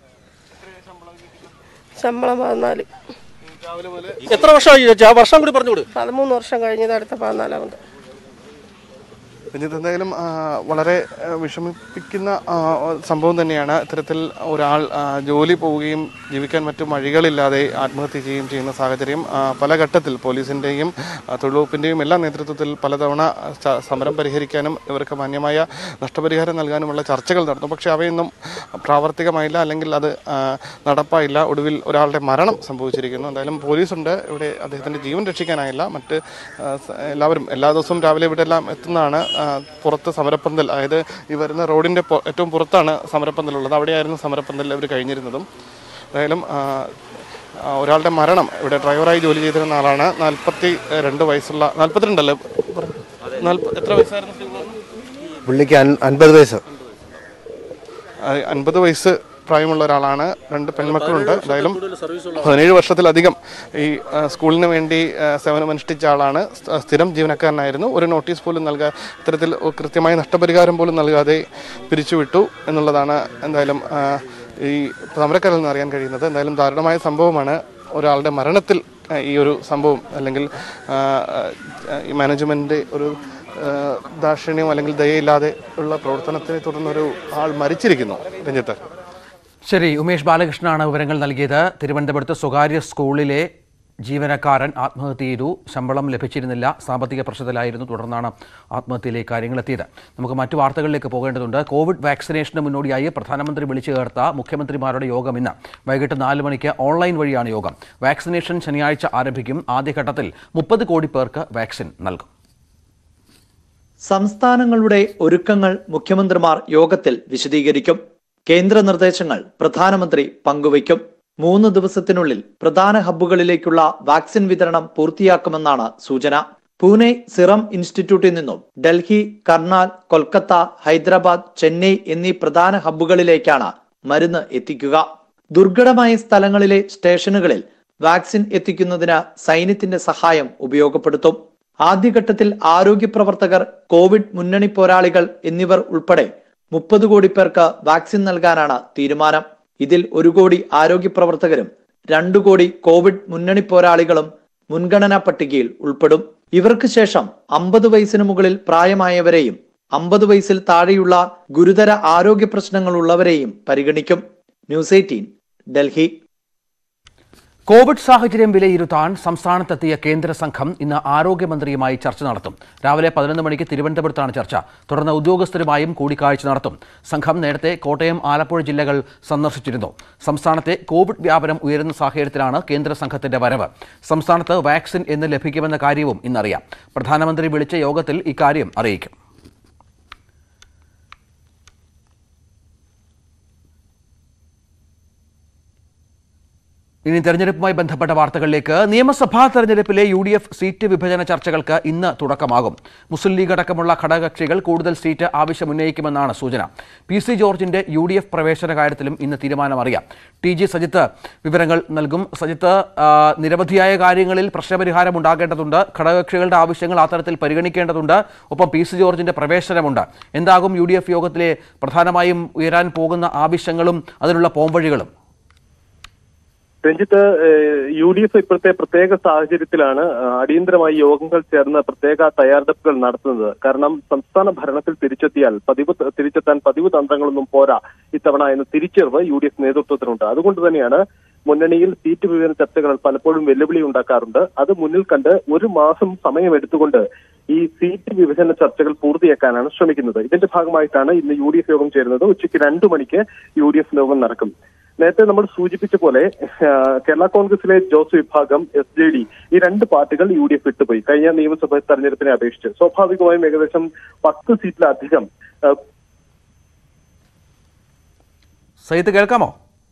ശമ്പളം പതിനാല് എത്ര വർഷമായി ചേച്ചി ആ വർഷം കൂടി പറഞ്ഞുകൂട് പതിമൂന്ന് വർഷം കഴിഞ്ഞത് അടുത്ത പതിനാലാമത് രഞ്ജിത്ത് എന്തായാലും ആ, വളരെ ആ, വിഷമിപ്പിക്കുന്ന ആ, സംഭവം തന്നെയാണ് ഇത്തരത്തിൽ ഒരാൾ ആ, ജോലി പോവുകയും ജീവിക്കാൻ മറ്റു വഴികളില്ലാതെ ആത്മഹത്യ ചെയ്യുകയും ചെയ്യുന്ന സാഹചര്യം ആ, പല ഘട്ടത്തിൽ പോലീസിൻ്റെയും തൊഴിൽ വകുപ്പിൻ്റെയും എല്ലാ നേതൃത്വത്തിൽ പലതവണ സ- സമരം പരിഹരിക്കാനും ഇവർക്ക് മാന്യമായ നഷ്ടപരിഹാരം നൽകാനുമുള്ള ചർച്ചകൾ നടന്നു പക്ഷേ അവയൊന്നും പ്രാവർത്തികമായില്ല അല്ലെങ്കിൽ അത് ആ, നടപ്പായില്ല ഒടുവിൽ ഒരാളുടെ മരണം സംഭവിച്ചിരിക്കുന്നു എന്തായാലും പോലീസുണ്ട് ഇവിടെ അദ്ദേഹത്തിൻ്റെ ജീവൻ രക്ഷിക്കാനായില്ല മറ്റ് ആ, സ- എല്ലാവരും എല്ലാ ദിവസവും രാവിലെ ഇവിടെ എല്ലാം എത്തുന്നതാണ് ആ, പുറത്ത് സമരപ്പന്തൽ അതായത് ഈ വരുന്ന റോഡിൻ്റെ പൊ- ഏറ്റവും പുറത്താണ് സമരപ്പന്തലുള്ളത് അവിടെയായിരുന്നു സമരപ്പന്തൽ അവർ കഴിഞ്ഞിരുന്നതും എന്തായാലും ആ, ആ, ഒരാളുടെ മരണം ഇവിടെ ഡ്രൈവറായി ജോലി ചെയ്തിരുന്ന ആളാണ് നാൽപ്പത്തി രണ്ട് വയസ്സുള്ള നാൽപ്പത്തിരണ്ടല്ലേ നാൽപ്പ- എത്ര വയസ്സായിരുന്നു പുള്ളിക്ക് അൻ- അൻപത് വയസ്സ് ആ, അൻപത് വയസ്സ് പ്രായമുള്ള ഒരാളാണ് രണ്ട് പെൺമക്കളുണ്ട് എന്തായാലും പതിനേഴ് വർഷത്തിലധികം ഈ ആ, സ്കൂളിന് വേണ്ടി ആ, സേവനമനുഷ്ഠിച്ച ആളാണ് സ്ഥ- സ്ഥിരം ജീവനക്കാരനായിരുന്നു ഒരു നോട്ടീസ് പോലും നൽകാ ഇത്തരത്തിൽ കൃത്യമായ നഷ്ടപരിഹാരം പോലും നൽകാതെ പിരിച്ചുവിട്ടു എന്നുള്ളതാണ് എന്തായാലും ആ, ഈ സമരക്കാരിൽ നിന്ന് അറിയാൻ കഴിയുന്നത് എന്തായാലും ദാരുണമായ സംഭവമാണ് ഒരാളുടെ മരണത്തിൽ ആ, ഈ ഒരു സംഭവം അല്ലെങ്കിൽ ആ, ആ, ഈ മാനേജ്മെൻറ്റ് ഒരു ആ, ദാക്ഷിണ്യം അല്ലെങ്കിൽ ദയയില്ലാതെ ഉള്ള പ്രവർത്തനത്തിനെ തുടർന്ന് ഒരു ആൾ മരിച്ചിരിക്കുന്നു രഞ്ജിത്ത് ശരി ഉമേഷ് ബാലകൃഷ്ണനാണ് വിവരങ്ങൾ നൽകിയത് തിരുവനന്തപുരത്ത് സ്വകാര്യ സ്കൂളിലെ ജീവനക്കാരൻ ആത്മഹത്യ ചെയ്തു ശമ്പളം ലഭിച്ചിരുന്നില്ല സാമ്പത്തിക പ്രശ്നത്തിലായിരുന്നു തുടർന്നാണ് ആത്മഹത്യയിലേക്ക് കാര്യങ്ങൾ എത്തിയത് നമുക്ക് മറ്റു വാർത്തകളിലേക്ക് പോകേണ്ടതുണ്ട് കോവിഡ് വാക്സിനേഷന് മുന്നോടിയായി പ്രധാനമന്ത്രി വിളിച്ചു ചേർത്ത മുഖ്യമന്ത്രിമാരുടെ യോഗം ഇന്ന് വൈകിട്ട് നാല് മണിക്ക് ഓൺലൈൻ വഴിയാണ് യോഗം വാക്സിനേഷൻ ശനിയാഴ്ച ആരംഭിക്കും ആദ്യഘട്ടത്തിൽ മുപ്പത് കോടി പേർക്ക് വാക്സിൻ നൽകും സംസ്ഥാനങ്ങളുടെ ഒരുക്കങ്ങൾ മുഖ്യമന്ത്രിമാർ യോഗത്തിൽ വിശദീകരിക്കും കേന്ദ്ര നിർദ്ദേശങ്ങൾ പ്രധാനമന്ത്രി പങ്കുവയ്ക്കും മൂന്ന് ദിവസത്തിനുള്ളിൽ പ്രധാന ഹബ്ബുകളിലേക്കുള്ള വാക്സിൻ വിതരണം പൂർത്തിയാക്കുമെന്നാണ് സൂചന പൂനെ സിറം ഇൻസ്റ്റിറ്റ്യൂട്ടിൽ നിന്നും ഡൽഹി കർണാൽ കൊൽക്കത്ത ഹൈദരാബാദ് ചെന്നൈ എന്നീ പ്രധാന ഹബ്ബുകളിലേക്കാണ് മരുന്ന് എത്തിക്കുക ദുർഘടമായ സ്ഥലങ്ങളിലെ സ്റ്റേഷനുകളിൽ വാക്സിൻ എത്തിക്കുന്നതിന് സൈന്യത്തിന്റെ സഹായം ഉപയോഗപ്പെടുത്തും ആദ്യഘട്ടത്തിൽ ആരോഗ്യ പ്രവർത്തകർ കോവിഡ് മുന്നണി പോരാളികൾ എന്നിവർ ഉൾപ്പെടെ മുപ്പത് കോടി പേർക്ക് വാക്സിൻ നൽകാനാണ് തീരുമാനം ഇതിൽ ഒരു കോടി ആരോഗ്യ പ്രവർത്തകരും രണ്ടു കോടി കോവിഡ് മുന്നണി പോരാളികളും മുൻഗണനാ പട്ടികയിൽ ഉൾപ്പെടും ഇവർക്ക് ശേഷം അമ്പത് വയസ്സിന് മുകളിൽ പ്രായമായവരെയും അമ്പത് വയസ്സിൽ താഴെയുള്ള ഗുരുതര ആരോഗ്യ പ്രശ്നങ്ങളുള്ളവരെയും പരിഗണിക്കും ന്യൂസ് എയ്റ്റീൻ ഡൽഹി കോവിഡ് സാഹചര്യം വിലയിരുത്താൻ സംസ്ഥാനത്തെത്തിയ കേന്ദ്ര സംഘം ഇന്ന് ആരോഗ്യമന്ത്രിയുമായി ചർച്ച നടത്തും രാവിലെ പതിനൊന്ന് മണിക്ക് തിരുവനന്തപുരത്താണ് ചർച്ച തുടർന്ന് ഉദ്യോഗസ്ഥരുമായും കൂടിക്കാഴ്ച നടത്തും സംഘം നേരത്തെ കോട്ടയം ആലപ്പുഴ ജില്ലകൾ സന്ദർശിച്ചിരുന്നു സംസ്ഥാനത്തെ കോവിഡ് വ്യാപനം ഉയരുന്ന സാഹചര്യത്തിലാണ് കേന്ദ്ര സംഘത്തിന്റെ വരവ് സംസ്ഥാനത്ത് വാക്സിൻ എന്ന് ലഭിക്കുമെന്ന കാര്യവും ഇന്നറിയാം പ്രധാനമന്ത്രി വിളിച്ച യോഗത്തിൽ ഇക്കാര്യം അറിയിക്കും ഇനി തെരഞ്ഞെടുപ്പുമായി ബന്ധപ്പെട്ട വാർത്തകളിലേക്ക് നിയമസഭാ തെരഞ്ഞെടുപ്പിലെ യു ഡി എഫ് സീറ്റ് വിഭജന ചർച്ചകൾക്ക് ഇന്ന് തുടക്കമാകും മുസ്ലിം ലീഗ് അടക്കമുള്ള ഘടകകക്ഷികൾ കൂടുതൽ സീറ്റ് ആവശ്യമുന്നയിക്കുമെന്നാണ് സൂചന പി സി ജോർജിന്റെ യു ഡി എഫ് പ്രവേശന കാര്യത്തിലും ഇന്ന് തീരുമാനമറിയാം ടി ജി സജിത്ത് വിവരങ്ങൾ നൽകും സജിത്ത് ആ, നിരവധിയായ കാര്യങ്ങളിൽ പ്രശ്നപരിഹാരം ഉണ്ടാകേണ്ടതുണ്ട് ഘടകകക്ഷികളുടെ ആവശ്യങ്ങൾ ആ തരത്തിൽ പരിഗണിക്കേണ്ടതുണ്ട് ഒപ്പം പി സി ജോർജിന്റെ പ്രവേശനമുണ്ട് എന്താകും യു ഡി എഫ് യോഗത്തിലെ പ്രധാനമായും ഉയരാൻ പോകുന്ന ആവശ്യങ്ങളും അതിനുള്ള പോംവഴികളും രഞ്ജിത്ത് ഏഹ്, യു ഡി എഫ് ഇപ്പോഴത്തെ പ്രത്യേക സാഹചര്യത്തിലാണ് ആ, അടിയന്തരമായി യോഗങ്ങൾ ചേർന്ന് പ്രത്യേക തയ്യാറെടുപ്പുകൾ നടത്തുന്നത് കാരണം സംസ്ഥാന ഭരണത്തിൽ തിരിച്ചെത്തിയാൽ പതിവ് ത- തിരിച്ചെത്താൻ പതിവ് തന്ത്രങ്ങളൊന്നും പോരാ ഇത്തവണ എന്ന തിരിച്ചറിവ് യു ഡി എഫ് നേതൃത്വത്തിനുണ്ട് അതുകൊണ്ട് തന്നെയാണ് മുന്നണിയിൽ സീറ്റ് വിഭജന ചർച്ചകൾ പലപ്പോഴും വെല്ലുവിളി ഉണ്ടാക്കാറുണ്ട് അത് മുന്നിൽ കണ്ട് ഒരു മാസം സമയമെടുത്തുകൊണ്ട് ഈ സീറ്റ് വിഭജന ചർച്ചകൾ പൂർത്തിയാക്കാനാണ് ശ്രമിക്കുന്നത് ഇതിന്റെ ഭാഗമായിട്ടാണ് ഇന്ന് യു ഡി എഫ് യോഗം ചേരുന്നത് ഉച്ചയ്ക്ക് രണ്ടു മണിക്ക് യു ഡി എഫ് യോഗം നടക്കും നേരത്തെ നമ്മൾ സൂചിപ്പിച്ച പോലെ ആ, കേരള കോൺഗ്രസിലെ ജോസ് വിഭാഗം എസ് ജെ ഡി ഈ രണ്ട് പാർട്ടികൾ യു ഡി എഫ് വിട്ടുപോയി കഴിഞ്ഞ നിയമസഭാ തെരഞ്ഞെടുപ്പിനെ അപേക്ഷിച്ച് സ്വാഭാവികമായും ഏകദേശം പത്ത് സീറ്റിലധികം ആ, സയ്യിദ് കേൾക്കാമോ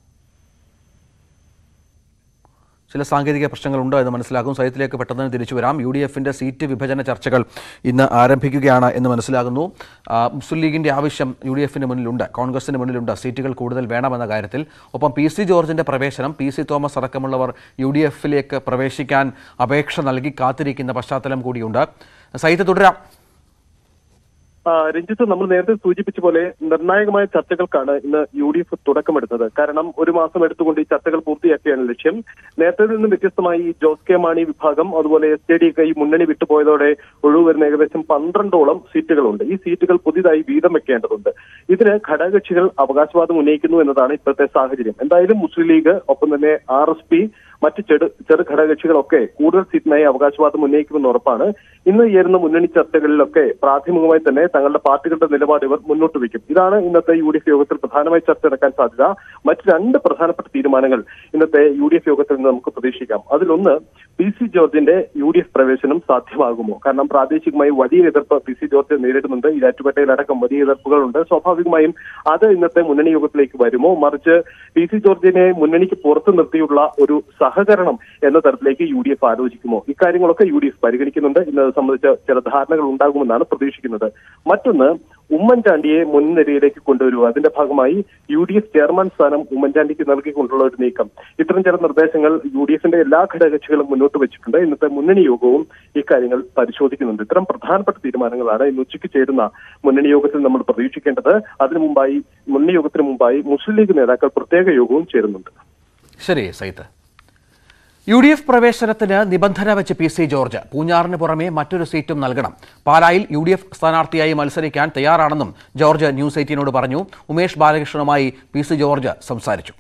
ചില സാങ്കേതിക പ്രശ്നങ്ങളുണ്ടോ എന്ന് മനസ്സിലാക്കും സൈറ്റിലേക്ക് പെട്ടെന്ന് തിരിച്ചു വരാം യു ഡി എഫിൻ്റെ സീറ്റ് വിഭജന ചർച്ചകൾ ഇന്ന് ആരംഭിക്കുകയാണ് എന്ന് മനസ്സിലാകുന്നു ആ, മുസ്ലിം ലീഗിൻ്റെ ആവശ്യം യു ഡി എഫിന് മുന്നിലുണ്ട് കോൺഗ്രസിന് മുന്നിലുണ്ട് സീറ്റുകൾ കൂടുതൽ വേണമെന്ന കാര്യത്തിൽ ഒപ്പം പി സി ജോർജിൻ്റെ പ്രവേശനം പി സി തോമസ് അടക്കമുള്ളവർ യു ഡി എഫിലേക്ക് പ്രവേശിക്കാൻ അപേക്ഷ നൽകി കാത്തിരിക്കുന്ന പശ്ചാത്തലം കൂടിയുണ്ട് സൈറ്റ് തുടരാം ആ, രഞ്ജിത്ത് നമ്മൾ നേരത്തെ സൂചിപ്പിച്ച പോലെ നിർണായകമായ ചർച്ചകൾക്കാണ് ഇന്ന് യു ഡി എഫ് തുടക്കമെടുത്തത് കാരണം ഒരു മാസം എടുത്തുകൊണ്ട് ഈ ചർച്ചകൾ പൂർത്തിയാക്കിയാണ് ലക്ഷ്യം നേരത്തെ നിന്നും വ്യത്യസ്തമായി ഈ ജോസ് കെ മാണി വിഭാഗം അതുപോലെ എസ് ജെ ഡി ഒക്കെ ഈ മുന്നണി വിട്ടുപോയതോടെ ഒഴിവ് വരുന്ന ഏകദേശം പന്ത്രണ്ടോളം സീറ്റുകളുണ്ട് ഈ സീറ്റുകൾ പുതിയതായി വീതം വെക്കേണ്ടതുണ്ട് ഇതിന് ഘടകകക്ഷികൾ അവകാശവാദം ഉന്നയിക്കുന്നു എന്നതാണ് ഇപ്പോഴത്തെ സാഹചര്യം എന്തായാലും മുസ്ലിം ലീഗ് ഒപ്പം തന്നെ ആർ എസ് പി മറ്റ് ചെറു ചെറു ഘടകകക്ഷികളൊക്കെ കൂടുതൽ സീറ്റിനായി അവകാശവാദം ഉന്നയിക്കുമെന്ന് ഉറപ്പാണ് ഇന്ന് ചേരുന്ന മുന്നണി ചർച്ചകളിലൊക്കെ പ്രാഥമികമായി തന്നെ തങ്ങളുടെ പാർട്ടികളുടെ നിലപാട് ഇവർ മുന്നോട്ട് വയ്ക്കും ഇതാണ് ഇന്നത്തെ യു ഡി എഫ് യോഗത്തിൽ പ്രധാനമായി ചർച്ച നടക്കാൻ സാധ്യത മറ്റ് രണ്ട് പ്രധാനപ്പെട്ട തീരുമാനങ്ങൾ ഇന്നത്തെ യു ഡി എഫ് യോഗത്തിൽ നിന്ന് നമുക്ക് പ്രതീക്ഷിക്കാം അതിലൊന്ന് പി സി ജോർജിന്റെ യു ഡി എഫ് പ്രവേശനം സാധ്യമാകുമോ കാരണം പ്രാദേശികമായി വലിയ എതിർപ്പ് പി സി ജോർജ് നേരിടുന്നുണ്ട് ഇരാറ്റുപേട്ടയിലടക്കം വലിയ എതിർപ്പുകളുണ്ട് സ്വാഭാവികമായും അത് ഇന്നത്തെ മുന്നണി യോഗത്തിലേക്ക് വരുമോ മറിച്ച് പി സി ജോർജിനെ മുന്നണിക്ക് പുറത്തു നിർത്തിയുള്ള ഒരു സഹകരണം എന്ന തരത്തിലേക്ക് യു ഡി എഫ് ആലോചിക്കുമോ ഇക്കാര്യങ്ങളൊക്കെ യു ഡി എഫ് പരിഗണിക്കുന്നുണ്ട് ഇന്നത് സംബന്ധിച്ച് ചില ധാരണകൾ ഉണ്ടാകുമെന്നാണ് പ്രതീക്ഷിക്കുന്നത് മറ്റൊന്ന് ഉമ്മൻചാണ്ടിയെ മുൻനിരയിലേക്ക് കൊണ്ടുവരൂ അതിന്റെ ഭാഗമായി യു ഡി എഫ് ചെയർമാൻ സ്ഥാനം ഉമ്മൻചാണ്ടിക്ക് നൽകിക്കൊണ്ടുള്ള ഒരു നീക്കം ഇത്തരം ചില നിർദ്ദേശങ്ങൾ യു ഡി എഫിന്റെ എല്ലാ ഘടകകക്ഷികളും മുന്നോട്ട് വെച്ചിട്ടുണ്ട് ഇന്നത്തെ മുന്നണി യോഗവും ഇക്കാര്യങ്ങൾ പരിശോധിക്കുന്നുണ്ട് ഇത്തരം പ്രധാനപ്പെട്ട തീരുമാനങ്ങളാണ് ഇന്ന് ഉച്ചയ്ക്ക് ചേരുന്ന മുന്നണി യോഗത്തിൽ നമ്മൾ പ്രതീക്ഷിക്കേണ്ടത് അതിനു മുമ്പായി മുന്നണി യോഗത്തിന് മുമ്പായി മുസ്ലിം ലീഗ് നേതാക്കൾ പ്രത്യേക യോഗവും ചേരുന്നുണ്ട് ശരി സൈത്ത് യു ഡി എഫ് പ്രവേശനത്തിന് നിബന്ധന വെച്ച് പി സി ജോർജ് പൂഞ്ഞാറിന് പുറമെ മറ്റൊരു സീറ്റും നൽകണം പാലായിൽ യു ഡി എഫ് സ്ഥാനാർത്ഥിയായി മത്സരിക്കാൻ തയ്യാറാണെന്നും ജോർജ് ന്യൂസ് എയ്റ്റീനോട് പറഞ്ഞു ഉമേഷ് ബാലകൃഷ്ണനുമായി പി സി ജോർജ് സംസാരിച്ചു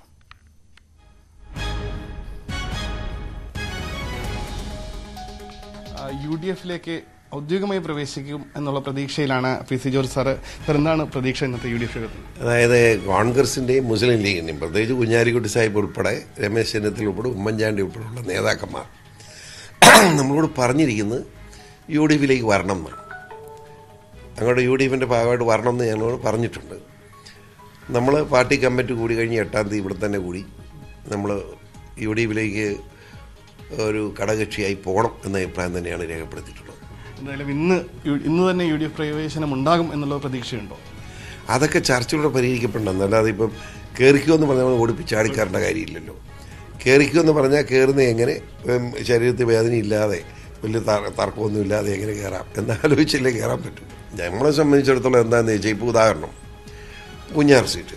യു ഡി എഫിലേക്ക് ഔദ്യോഗികമായി പ്രവേശിക്കും എന്നുള്ള പ്രതീക്ഷയിലാണ് പി സി ജോർജ് സാറ് സാർ എന്താണ് പ്രതീക്ഷ ഇന്നത്തെ യു ഡി എഫ് യോഗത്തിൽ അതായത് കോൺഗ്രസിൻ്റെയും മുസ്ലിം ലീഗിൻ്റെയും പ്രത്യേകിച്ച് കുഞ്ഞാലിക്കുട്ടി സാഹിബ് ഉൾപ്പെടെ രമേശ് ചെന്നിത്തല ഉൾപ്പെടെ ഉമ്മൻചാണ്ടി ഉൾപ്പെടെയുള്ള നേതാക്കന്മാർ നമ്മളോട് പറഞ്ഞിരിക്കുന്നത് യു ഡി എഫിലേക്ക് വരണം എന്നാണ് അങ്ങോട്ട് യു ഡി എഫിൻ്റെ ഭാഗമായിട്ട് വരണം എന്ന് ഞങ്ങളോട് പറഞ്ഞിട്ടുണ്ട് നമ്മൾ പാർട്ടി കമ്മിറ്റി കൂടി കഴിഞ്ഞ് എട്ടാം തീയതി ഇവിടെ തന്നെ കൂടി നമ്മൾ യു ഡി എഫിലേക്ക് ഒരു ഘടകകക്ഷിയായി പോകണം എന്ന അഭിപ്രായം തന്നെയാണ് രേഖപ്പെടുത്തിയിട്ടുള്ളത് എന്തായാലും ഇന്ന് യു- ഇന്ന് തന്നെ യു ഡി എഫ് പ്രവേശനം ഉണ്ടാകും എന്നുള്ള പ്രതീക്ഷയുണ്ടോ അതൊക്കെ ചർച്ചയിലൂടെ പരിഹരിക്കപ്പെടണം അല്ലാതെ ഇപ്പം കയറിക്കോ എന്ന് പറഞ്ഞാൽ നമ്മൾ ഓടിപ്പിച്ചാടിക്കാരേണ്ട കാര്യമില്ലല്ലോ കയറിക്കോ എന്ന് പറഞ്ഞാൽ കയറുന്ന എങ്ങനെ ഉം, ശരീരത്തിൽ വേദന ഇല്ലാതെ വലിയ തർ- തർക്കമൊന്നും ഇല്ലാതെ എങ്ങനെ കയറാം എന്നാലോചിച്ചല്ലേ കയറാൻ പറ്റും നമ്മളെ സംബന്ധിച്ചിടത്തോളം എന്താണെന്ന് വെച്ചാൽ ഇപ്പോൾ ഉദാഹരണം പൂഞ്ഞാർ സീറ്റ്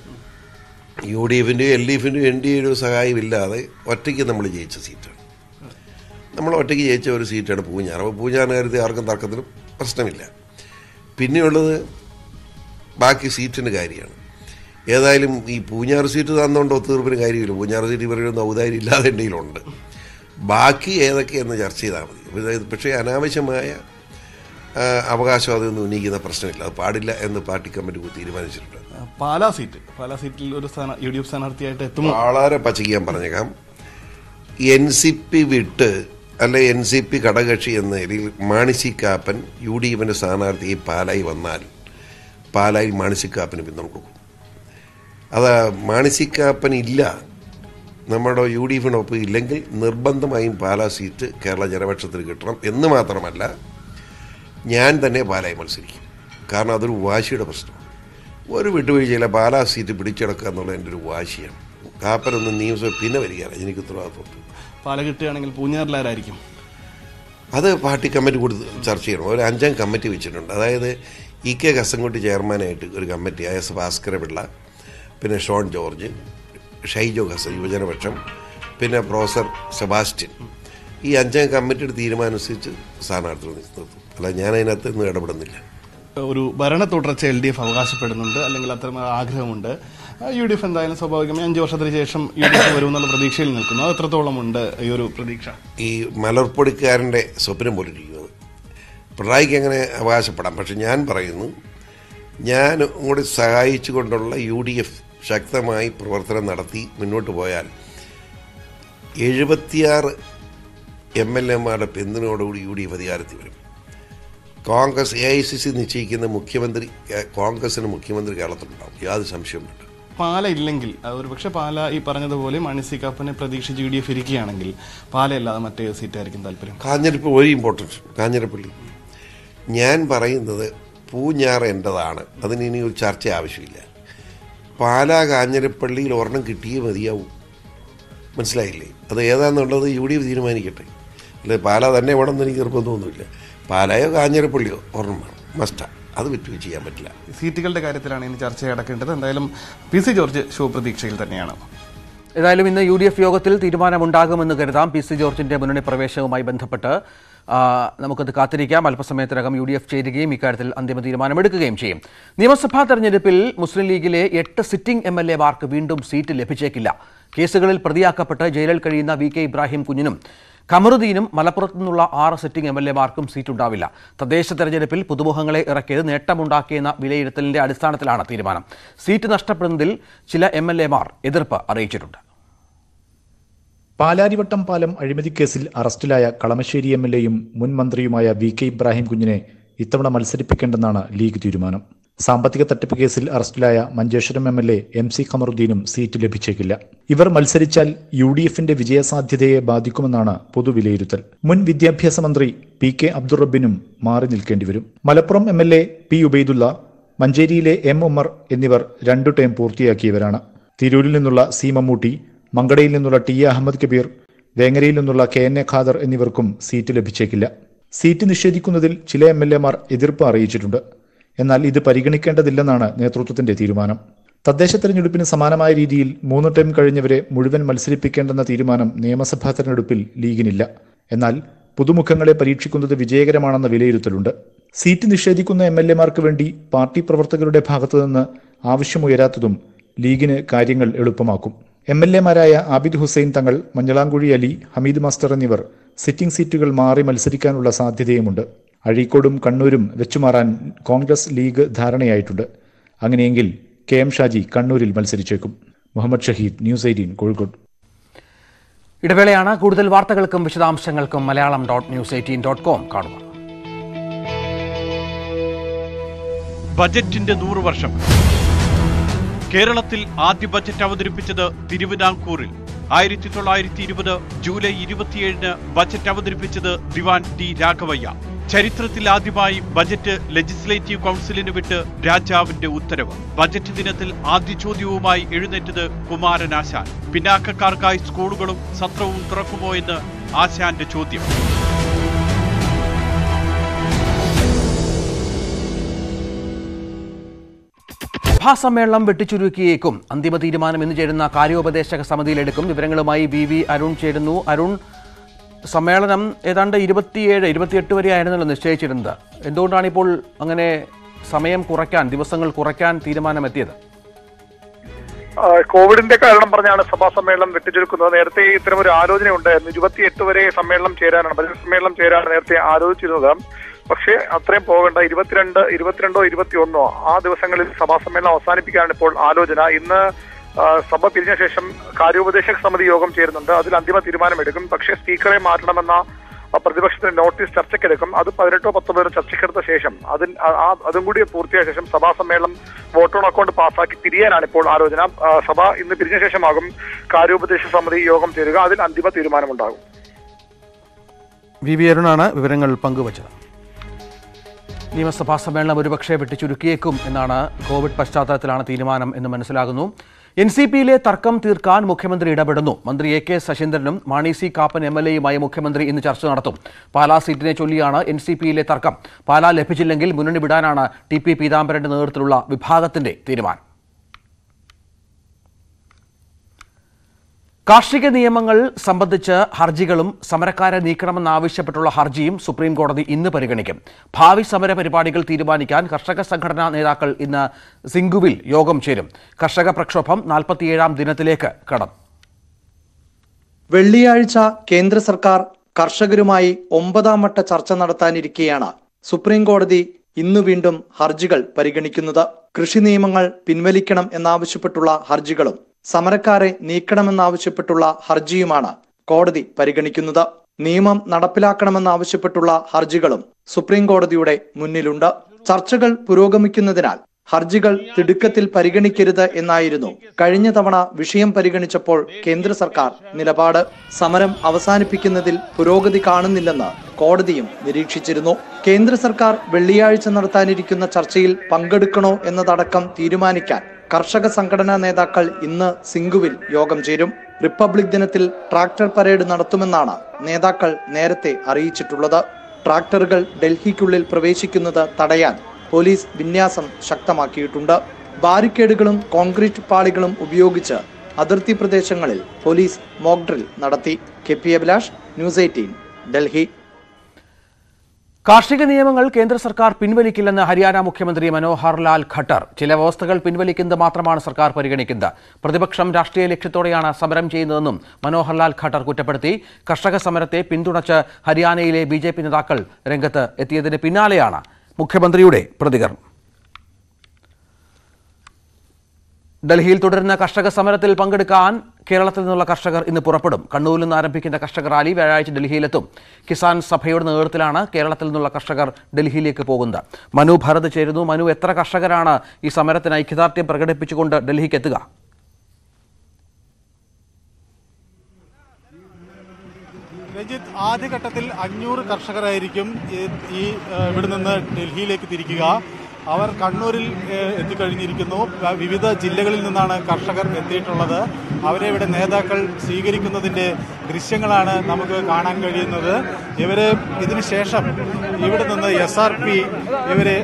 യു ഡി എഫിൻ്റെയും എൽ ഡി എഫിൻ്റെയും എൻ ഡി എയുടെ സഹായമില്ലാതെ ഒറ്റയ്ക്ക് നമ്മൾ ജയിച്ച സീറ്റാണ് നമ്മൾ ഒറ്റയ്ക്ക് ജയിച്ച ഒരു സീറ്റാണ് പൂഞ്ഞാർ അപ്പോൾ പൂഞ്ഞാറിന് കാര്യത്തിൽ ആർക്കും തർക്കത്തിനും പ്രശ്നമില്ല പിന്നെയുള്ളത് ബാക്കി സീറ്റിൻ്റെ കാര്യമാണ് ഏതായാലും ഈ പൂഞ്ഞാറ് സീറ്റ് തന്നുകൊണ്ട് ഒത്തുതീർപ്പിന് കാര്യമില്ല പൂഞ്ഞാറ് സീറ്റ് ഇവരുടെ ഔദാര്യം ഇല്ലാതെ ഉണ്ട് ബാക്കി ഏതൊക്കെയെന്ന് ചർച്ച ചെയ്താൽ മതി അതായത് പക്ഷേ അനാവശ്യമായ ആ, അവകാശവാദമൊന്നും ഉന്നയിക്കുന്ന പ്രശ്നമില്ല അത് പാടില്ല എന്ന് പാർട്ടി കമ്മിറ്റി തീരുമാനിച്ചിട്ടുണ്ട് പാലാ സീറ്റ് പാലാ സീറ്റിൽ ഒരു സ്ഥാന യു ഡി എഫ് സ്ഥാനാർത്ഥിയായിട്ട് എത്തുമോ വളരെ പച്ചയ്ക്ക് ഞാൻ പറഞ്ഞേക്കാം എൻ സി പി വിട്ട് അല്ലെ എൻ സി പി ഘടകകക്ഷി എന്ന നിലയിൽ മാണിസി കാപ്പൻ യു ഡി എഫിൻ്റെ സ്ഥാനാർത്ഥി പാലായി വന്നാൽ പാലായിൽ മാണിസി കാപ്പന് പിന്തുണ കൊടുക്കും അത് മാണിസി കാപ്പൻ ഇല്ല നമ്മുടെ യു ഡി എഫിനൊപ്പം ഇല്ലെങ്കിൽ നിർബന്ധമായും പാലാ സീറ്റ് കേരള ജനപക്ഷത്തിന് കിട്ടണം എന്ന് മാത്രമല്ല ഞാൻ തന്നെ പാലായി മത്സരിക്കും കാരണം അതൊരു വാശിയുടെ പ്രശ്നമാണ് ഒരു വിട്ടുവീഴ്ചയില്ല പാലാ സീറ്റ് പിടിച്ചെടുക്കുക എന്നുള്ളത് എൻ്റെ ഒരു വാശിയാണ് കാപ്പനൊന്നും നിയമസഭ പിന്നെ വരികയാണ് എനിക്ക് ഉത്തരവാദിത്വം പാല കിട്ടുകയാണെങ്കിൽ പൂഞ്ഞാറിലാരായിരിക്കും അത് പാർട്ടി കമ്മിറ്റി കൂടി ചർച്ച ചെയ്യണം ഒരു അഞ്ചാം കമ്മിറ്റി വെച്ചിട്ടുണ്ട് അതായത് ഇ കെ കസൻകുട്ടി ചെയർമാനായിട്ട് ഒരു കമ്മിറ്റി ഐ എസ് ഭാസ്കരപിള്ള പിന്നെ ഷോൺ ജോർജ് ഷൈജോ ഹസൻ യുവജനപക്ഷം പിന്നെ പ്രൊഫസർ സെബാസ്റ്റ്യൻ ഈ അഞ്ചാം കമ്മിറ്റിയുടെ തീരുമാനം അനുസരിച്ച് സ്ഥാനാർത്ഥികൾ നിർത്തും അല്ല ഞാൻ അതിനകത്ത് ഇന്ന് ഇടപെടുന്നില്ല ഒരു ഭരണ തുടർച്ച എൽ ഡി എഫ് അവകാശപ്പെടുന്നുണ്ട് അല്ലെങ്കിൽ അത്തരം ആഗ്രഹമുണ്ട് യു ഡി എഫ് എന്തായാലും സ്വാഭാവികമായി അഞ്ച് വർഷത്തിന് ശേഷം യു ഡി എഫ് വരുമെന്നുള്ള പ്രതീക്ഷയിൽ നിൽക്കുന്നു അത് എത്രത്തോളം ഉണ്ട് ഈ ഒരു പ്രതീക്ഷ ഈ മലർപ്പൊടിക്കാരൻ്റെ സ്വപ്നം പോലെ ഇരിക്കുന്നത് പിണറായിക്ക് അങ്ങനെ അവകാശപ്പെടാം പക്ഷെ ഞാൻ പറയുന്നു ഞാൻ കൂടി സഹായിച്ചു കൊണ്ടുള്ള യു ഡി എഫ് ശക്തമായി പ്രവർത്തനം നടത്തി മുന്നോട്ട് പോയാൽ എഴുപത്തിയാറ് എം എൽ എമാരുടെ പിന്തുണയോടുകൂടി യു ഡി എഫ് അധികാരത്തിൽ വരും Congress A I C C നിശ്ചയിക്കുന്ന മുഖ്യമന്ത്രി ഏഹ്, കോൺഗ്രസിന് മുഖ്യമന്ത്രി കേരളത്തിലുണ്ടാവും യാതൊരു സംശയവുമില്ല പാല ഇല്ലെങ്കിൽ ഒരു പക്ഷേ പാല ഈ പറഞ്ഞതുപോലെ മണിസി കാപ്പനെ പ്രതീക്ഷിച്ച് യു ഡി എഫ് ഇരിക്കുകയാണെങ്കിൽ പാലയല്ലാതെ മറ്റേ സീറ്റായിരിക്കും താല്പര്യം കാഞ്ഞിരപ്പള്ളി ഒരു ഇമ്പോർട്ടൻസ് കാഞ്ഞിരപ്പള്ളി ഞാൻ പറയുന്നത് പൂഞ്ഞാർ എൻ്റെതാണ് അതിന് ഇനി ഒരു ചർച്ച ആവശ്യമില്ല പാലാ കാഞ്ഞിരപ്പള്ളിയിൽ ഒരെണ്ണം കിട്ടിയേ മതിയാവും മനസ്സിലായില്ലേ അത് ഏതാണെന്നുള്ളത് യു ഡി എഫ് തീരുമാനിക്കട്ടെ അല്ലെ പാലാ തന്നെ വേണമെന്ന് എനിക്ക് നിർബന്ധമൊന്നുമില്ല പാലായോ കാഞ്ഞിരപ്പള്ളിയോ ഒരെണ്ണം വേണം മസ്റ്റാ അത് വിറ്റ് ചെയ്യാൻ പറ്റില്ല സീറ്റുകളുടെ കാര്യത്തിലാണ് ഇനി ചർച്ച നടക്കേണ്ടത് എന്തായാലും പി സി ജോർജ് ശുഭപ്രതീക്ഷയിൽ തന്നെയാണ് ഏതായാലും ഇന്ന് യു ഡി എഫ് യോഗത്തിൽ തീരുമാനമുണ്ടാകുമെന്ന് കരുതാം പി സി ജോർജിന്റെ മുന്നണി പ്രവേശനവുമായി ബന്ധപ്പെട്ട് ആ, നമുക്കത് കാത്തിരിക്കാം അല്പസമയത്തിനകം യു ഡി എഫ് ചേരുകയും ഇക്കാര്യത്തിൽ അന്തിമ തീരുമാനമെടുക്കുകയും ചെയ്യും നിയമസഭാ തെരഞ്ഞെടുപ്പിൽ മുസ്ലിം ലീഗിലെ എട്ട് സിറ്റിംഗ് എം എൽ എമാർക്ക് വീണ്ടും സീറ്റ് ലഭിച്ചേക്കില്ല കേസുകളിൽ പ്രതിയാക്കപ്പെട്ട് ജയിലിൽ കഴിയുന്ന വി കെ ഇബ്രാഹിം കുഞ്ഞിനും കമറുദ്ദീനും മലപ്പുറത്തു നിന്നുള്ള ആറ് സിറ്റിംഗ് എം എൽ എമാർക്കും സീറ്റുണ്ടാവില്ല തദ്ദേശ തെരഞ്ഞെടുപ്പിൽ പുതുമുഖങ്ങളെ ഇറക്കിയത് നേട്ടമുണ്ടാക്കിയെന്ന വിലയിരുത്തലിന്റെ അടിസ്ഥാനത്തിലാണ് തീരുമാനം സീറ്റ് നഷ്ടപ്പെടുന്നതിൽ ചില എം എൽ എമാർ എതിർപ്പ് അറിയിച്ചിട്ടുണ്ട് പാലാരിവട്ടം പാലം അഴിമതിക്കേസിൽ അറസ്റ്റിലായ കളമശ്ശേരി എം എൽ എയും മുൻ മന്ത്രിയുമായ വി കെ ഇബ്രാഹിം കുഞ്ഞിനെ ഇത്തവണ മത്സരിപ്പിക്കേണ്ടെന്നാണ് ലീഗ് തീരുമാനം സാമ്പത്തിക തട്ടിപ്പ് കേസിൽ അറസ്റ്റിലായ Manjeshwaram M L A M C ഖമറുദ്ദീനും സീറ്റ് ലഭിച്ചേക്കില്ല ഇവർ മത്സരിച്ചാൽ യു ഡി എഫിന്റെ വിജയസാധ്യതയെ ബാധിക്കുമെന്നാണ് പൊതുവിലയിരുത്തൽ മുൻ വിദ്യാഭ്യാസ മന്ത്രി പി കെ അബ്ദുറബിനും മാറി നിൽക്കേണ്ടി വരും Malappuram M L A P Ubaidulla മഞ്ചേരിയിലെ എം ഉമ്മർ എന്നിവർ രണ്ടു ടേം പൂർത്തിയാക്കിയവരാണ് തിരൂരിൽ നിന്നുള്ള സി മമ്മൂട്ടി മങ്കടയിൽ നിന്നുള്ള ടി എ അഹമ്മദ് കബീർ വേങ്ങരയിൽ നിന്നുള്ള കെ എൻ എ ഖാദർ എന്നിവർക്കും സീറ്റ് ലഭിച്ചേക്കില്ല സീറ്റ് നിഷേധിക്കുന്നതിൽ ചില എം എൽ എമാർ എതിർപ്പ് അറിയിച്ചിട്ടുണ്ട് എന്നാൽ ഇത് പരിഗണിക്കേണ്ടതില്ലെന്നാണ് നേതൃത്വത്തിന്റെ തീരുമാനം തദ്ദേശ തെരഞ്ഞെടുപ്പിന് സമാനമായ രീതിയിൽ മൂന്ന് ടൈം കഴിഞ്ഞവരെ മുഴുവൻ മത്സരിപ്പിക്കേണ്ടെന്ന തീരുമാനം നിയമസഭാ തെരഞ്ഞെടുപ്പിൽ ലീഗിനില്ല എന്നാൽ പുതുമുഖങ്ങളെ പരീക്ഷിക്കുന്നത് വിജയകരമാണെന്ന വിലയിരുത്തലുണ്ട് സീറ്റ് നിഷേധിക്കുന്ന എം എൽ എമാർക്ക് വേണ്ടി പാർട്ടി പ്രവർത്തകരുടെ ഭാഗത്തുനിന്ന് ആവശ്യമുയരാത്തതും ലീഗിന് കാര്യങ്ങൾ എളുപ്പമാക്കും എം എൽ എമാരായ ആബിദ് ഹുസൈൻ തങ്ങൾ മഞ്ഞളാംകുഴി അലി ഹമീദ് മാസ്റ്റർ എന്നിവർ സിറ്റിംഗ് സീറ്റുകൾ മാറി മത്സരിക്കാനുള്ള സാധ്യതയുമുണ്ട് അഴീക്കോടും കണ്ണൂരും വെച്ചുമാറാൻ കോൺഗ്രസ് ലീഗ് ധാരണയായിട്ടുണ്ട് അങ്ങനെയെങ്കിൽ കെ എം ഷാജി കണ്ണൂരിൽ മത്സരിച്ചേക്കും മുഹമ്മദ് ഷഹീദ് ന്യൂസ് എയ്റ്റീൻ കോഴിക്കോട് ഇടവേളയാണ് കൂടുതൽ വാർത്തകൾക്കും വിശദാംശങ്ങൾക്കും Malayalam dot news eighteen dot com കാണുക ബജറ്റിന്റെ നൂറ് വർഷം കേരളത്തിൽ ആദ്യ ബജറ്റ് അവതരിപ്പിച്ചത് തിരുവിതാംകൂറിൽ ആയിരത്തി തൊള്ളായിരത്തി ഇരുപത് ജൂലൈ ഇരുപത്തിയേഴിന് ബജറ്റ് അവതരിപ്പിച്ചത് ദിവാൻ ടി രാഘവയ്യ ചരിത്രത്തിൽ ആദ്യമായി ബജറ്റ് ലെജിസ്ലേറ്റീവ് കൗൺസിലിന് വിട്ട് രാജാവിന്റെ ഉത്തരവ് ബജറ്റ് ദിനത്തിൽ ആദ്യ ചോദ്യവുമായി എഴുന്നേറ്റത് കുമാരൻ ആശാൻ പിന്നാക്കക്കാർക്കായി സ്കൂളുകളും സത്രവും തുറക്കുമോ എന്ന് ആശാന്റെ ചോദ്യം സഭാസമ്മേളനം വെട്ടിച്ചുരുക്കിയേക്കും അന്തിമ തീരുമാനം ഇന്ന് ചേരുന്ന കാര്യോപദേശക സമിതിയിലെടുക്കും വിവരങ്ങളുമായി വി വി അരുൺ ചേരുന്നു അരുൺ സമ്മേളനം ഏതാണ്ട് ഇരുപത്തിയേഴ് ഇരുപത്തിയെട്ട് വരെ ആയിരുന്നല്ലോ നിശ്ചയിച്ചിരുന്നത് എന്തുകൊണ്ടാണ് ഇപ്പോൾ അങ്ങനെ സമയം കുറയ്ക്കാൻ ദിവസങ്ങൾ കുറയ്ക്കാൻ തീരുമാനമെത്തിയത് ആ, കോവിഡിന്റെ കാരണം പറഞ്ഞാണ് സഭാ സമ്മേളനം വെട്ടിച്ചുരുക്കുന്നത് നേരത്തെ ഇത്തരം ഒരു ആലോചന ഉണ്ടായിരുന്നു ഇരുപത്തിയെട്ട് വരെ സമ്മേളനം ചേരാനാണ് ബജറ്റ് സമ്മേളനം ചേരാനാണ് നേരത്തെ ആലോചിച്ചിരുന്നത് പക്ഷേ അത്രയും പോകേണ്ട ഇരുപത്തിരണ്ട് ഇരുപത്തിരണ്ടോ ഇരുപത്തിയൊന്നോ ആ ദിവസങ്ങളിൽ സഭാ സമ്മേളനം അവസാനിപ്പിക്കാനാണ് ഇപ്പോൾ ആലോചന ഇന്ന് ആ, സഭ പിരിഞ്ഞ ശേഷം കാര്യോപദേശക സമിതി യോഗം ചേരുന്നുണ്ട് അതിൽ അന്തിമ തീരുമാനമെടുക്കും പക്ഷേ സ്പീക്കറെ മാറ്റണമെന്ന ആ, പ്രതിപക്ഷത്തിന് നോട്ടീസ് ചർച്ചയ്ക്കെടുക്കും അത് പതിനെട്ടോ പത്തൊമ്പതിനോ ചർച്ചയ്ക്കെടുത്ത ശേഷം അതിൽ ആ- ആ- അതും കൂടി പൂർത്തിയായ ശേഷം സഭാ സമ്മേളനം വോട്ട് ഓൺ അക്കൗണ്ട് പാസ്സാക്കി പിരിയാനാണ് ഇപ്പോൾ ആലോചന ആ, സഭ ഇന്ന് പിരിഞ്ഞ ശേഷമാകും കാര്യോപദേശ സമിതി യോഗം ചേരുക അതിൽ അന്തിമ തീരുമാനമുണ്ടാകും വി വി അരുണാണ് വിവരങ്ങൾ പങ്കുവച്ചത് നിയമസഭാ സമ്മേളനം ഒരുപക്ഷെ വെട്ടിച്ചുരുക്കിയേക്കും എന്നാണ് കോവിഡ് പശ്ചാത്തലത്തിലാണ് തീരുമാനം എന്ന് മനസ്സിലാകുന്നു എൻ സി പിയിലെ തർക്കം തീർക്കാൻ മുഖ്യമന്ത്രി ഇടപെടുന്നു മന്ത്രി എ കെ ശശീന്ദ്രനും Mani C Kappan M L എയുമായി മുഖ്യമന്ത്രി ഇന്ന് ചർച്ച നടത്തും പാലാ സീറ്റിനെ ചൊല്ലിയാണ് എൻ സി പിയിലെ തർക്കം പാലാ ലഭിച്ചില്ലെങ്കിൽ മുന്നണി വിടാനാണ് ടി പി പീതാംബരന്റെ നേതൃത്വത്തിലുള്ള വിഭാഗത്തിന്റെ തീരുമാനം കാർഷിക നിയമങ്ങൾ സംബന്ധിച്ച് ഹർജികളും സമരക്കാരെ നീക്കണമെന്നാവശ്യപ്പെട്ടുള്ള ഹർജിയും സുപ്രീം കോടതി ഇന്ന് പരിഗണിക്കും ഭാവി സമര പരിപാടികൾ തീരുമാനിക്കാൻ കർഷക സംഘടനാ നേതാക്കൾ ഇന്ന് സിംഗുവിൽ യോഗം ചേരും കർഷക പ്രക്ഷോഭം നാൽപ്പത്തിയേഴാം ദിനത്തിലേക്ക് കടന്നു വെള്ളിയാഴ്ച കേന്ദ്ര സർക്കാർ കർഷകരുമായി ഒമ്പതാം വട്ട ചർച്ച നടത്താനിരിക്കെയാണ് സുപ്രീം കോടതി ഇന്നു വീണ്ടും ഹർജികൾ പരിഗണിക്കുന്നത് കൃഷി നിയമങ്ങൾ പിൻവലിക്കണം എന്നാവശ്യപ്പെട്ടുള്ള ഹർജികളും സമരക്കാരെ നീക്കണമെന്നാവശ്യപ്പെട്ടുള്ള ഹർജിയുമാണ് കോടതി പരിഗണിക്കുന്നത് നിയമം നടപ്പിലാക്കണമെന്നാവശ്യപ്പെട്ടുള്ള ഹർജികളും സുപ്രീം കോടതിയുടെ മുന്നിലുണ്ട് ചർച്ചകൾ പുരോഗമിക്കുന്നതിനാൽ ഹർജികൾ തിടുക്കത്തിൽ പരിഗണിക്കരുത് എന്നായിരുന്നു കഴിഞ്ഞ തവണ വിഷയം പരിഗണിച്ചപ്പോൾ കേന്ദ്ര സർക്കാർ നിലപാട് സമരം അവസാനിപ്പിക്കുന്നതിൽ പുരോഗതി കാണുന്നില്ലെന്ന് കോടതിയും നിരീക്ഷിച്ചിരുന്നു കേന്ദ്ര സർക്കാർ വെള്ളിയാഴ്ച നടത്താനിരിക്കുന്ന ചർച്ചയിൽ പങ്കെടുക്കണോ എന്നതടക്കം തീരുമാനിക്കാൻ കർഷക സംഘടനാ നേതാക്കൾ ഇന്ന് സിംഗുവിൽ യോഗം ചേരും റിപ്പബ്ലിക് ദിനത്തിൽ ട്രാക്ടർ പരേഡ് നടത്തുമെന്നാണ് നേതാക്കൾ നേരത്തെ അറിയിച്ചിട്ടുള്ളത് ട്രാക്ടറുകൾ ഡൽഹിക്കുള്ളിൽ പ്രവേശിക്കുന്നത് തടയാൻ പോലീസ് വിന്യാസം ശക്തമാക്കിയിട്ടുണ്ട് ബാരിക്കേഡുകളും കോൺക്രീറ്റ് പാളികളും ഉപയോഗിച്ച് അതിർത്തി പ്രദേശങ്ങളിൽ പോലീസ് മോക്ക് ഡ്രിൽ നടത്തി K P Abhilash news eighteen Delhi കാർഷിക നിയമങ്ങൾ കേന്ദ്ര സർക്കാർ പിൻവലിക്കില്ലെന്ന് ഹരിയാന മുഖ്യമന്ത്രി മനോഹർ ലാൽ ഖട്ടർ ചില വ്യവസ്ഥകൾ പിൻവലിക്കുന്നത് മാത്രമാണ് സർക്കാർ പരിഗണിക്കുന്നത് പ്രതിപക്ഷം രാഷ്ട്രീയ ലക്ഷ്യത്തോടെയാണ് സമരം ചെയ്യുന്നതെന്നും മനോഹർ ലാൽ ഖട്ടർ കുറ്റപ്പെടുത്തി കർഷക സമരത്തെ പിന്തുണച്ച് ഹരിയാനയിലെ ബി നേതാക്കൾ രംഗത്ത് എത്തിയതിന് പിന്നാലെയാണ് മുഖ്യമന്ത്രിയുടെ പ്രതികരണം ഡൽഹിയിൽ തുടരുന്ന കർഷക സമരത്തിൽ പങ്കെടുക്കാൻ കേരളത്തിൽ നിന്നുള്ള കർഷകർ ഇന്ന് പുറപ്പെടും കണ്ണൂരിൽ നിന്ന് ആരംഭിക്കുന്ന കർഷക റാലി വ്യാഴാഴ്ച ഡൽഹിയിലെത്തും കിസാൻ സഭയുടെ നേതൃത്വത്തിലാണ് കേരളത്തിൽ നിന്നുള്ള കർഷകർ ഡൽഹിയിലേക്ക് പോകുന്നത് മനു ഭരത് ചേരുന്നു മനു എത്ര കർഷകരാണ് ഈ സമരത്തിന് ഐക്യദാർഢ്യം പ്രകടിപ്പിച്ചുകൊണ്ട് ഡൽഹിക്ക് എത്തുക രഞ്ജിത്ത് ആദ്യഘട്ടത്തിൽ അഞ്ഞൂറ് കർഷകരായിരിക്കും ഈ- ഈ ഏഹ്, ഇവിടെ നിന്ന് ഡൽഹിയിലേക്ക് തിരിക്കുക അവർ കണ്ണൂരിൽ ഏഹ്, എത്തിക്കഴിഞ്ഞിരിക്കുന്നു വ- വിവിധ ജില്ലകളിൽ നിന്നാണ് കർഷകർ എത്തിയിട്ടുള്ളത് അവരെ ഇവിടെ നേതാക്കൾ സ്വീകരിക്കുന്നതിൻ്റെ ദൃശ്യങ്ങളാണ് നമുക്ക് കാണാൻ കഴിയുന്നത് ഇവര് ഇതിനു ശേഷം ഇവിടെ നിന്ന് എസ് ആർ പി ഇവര്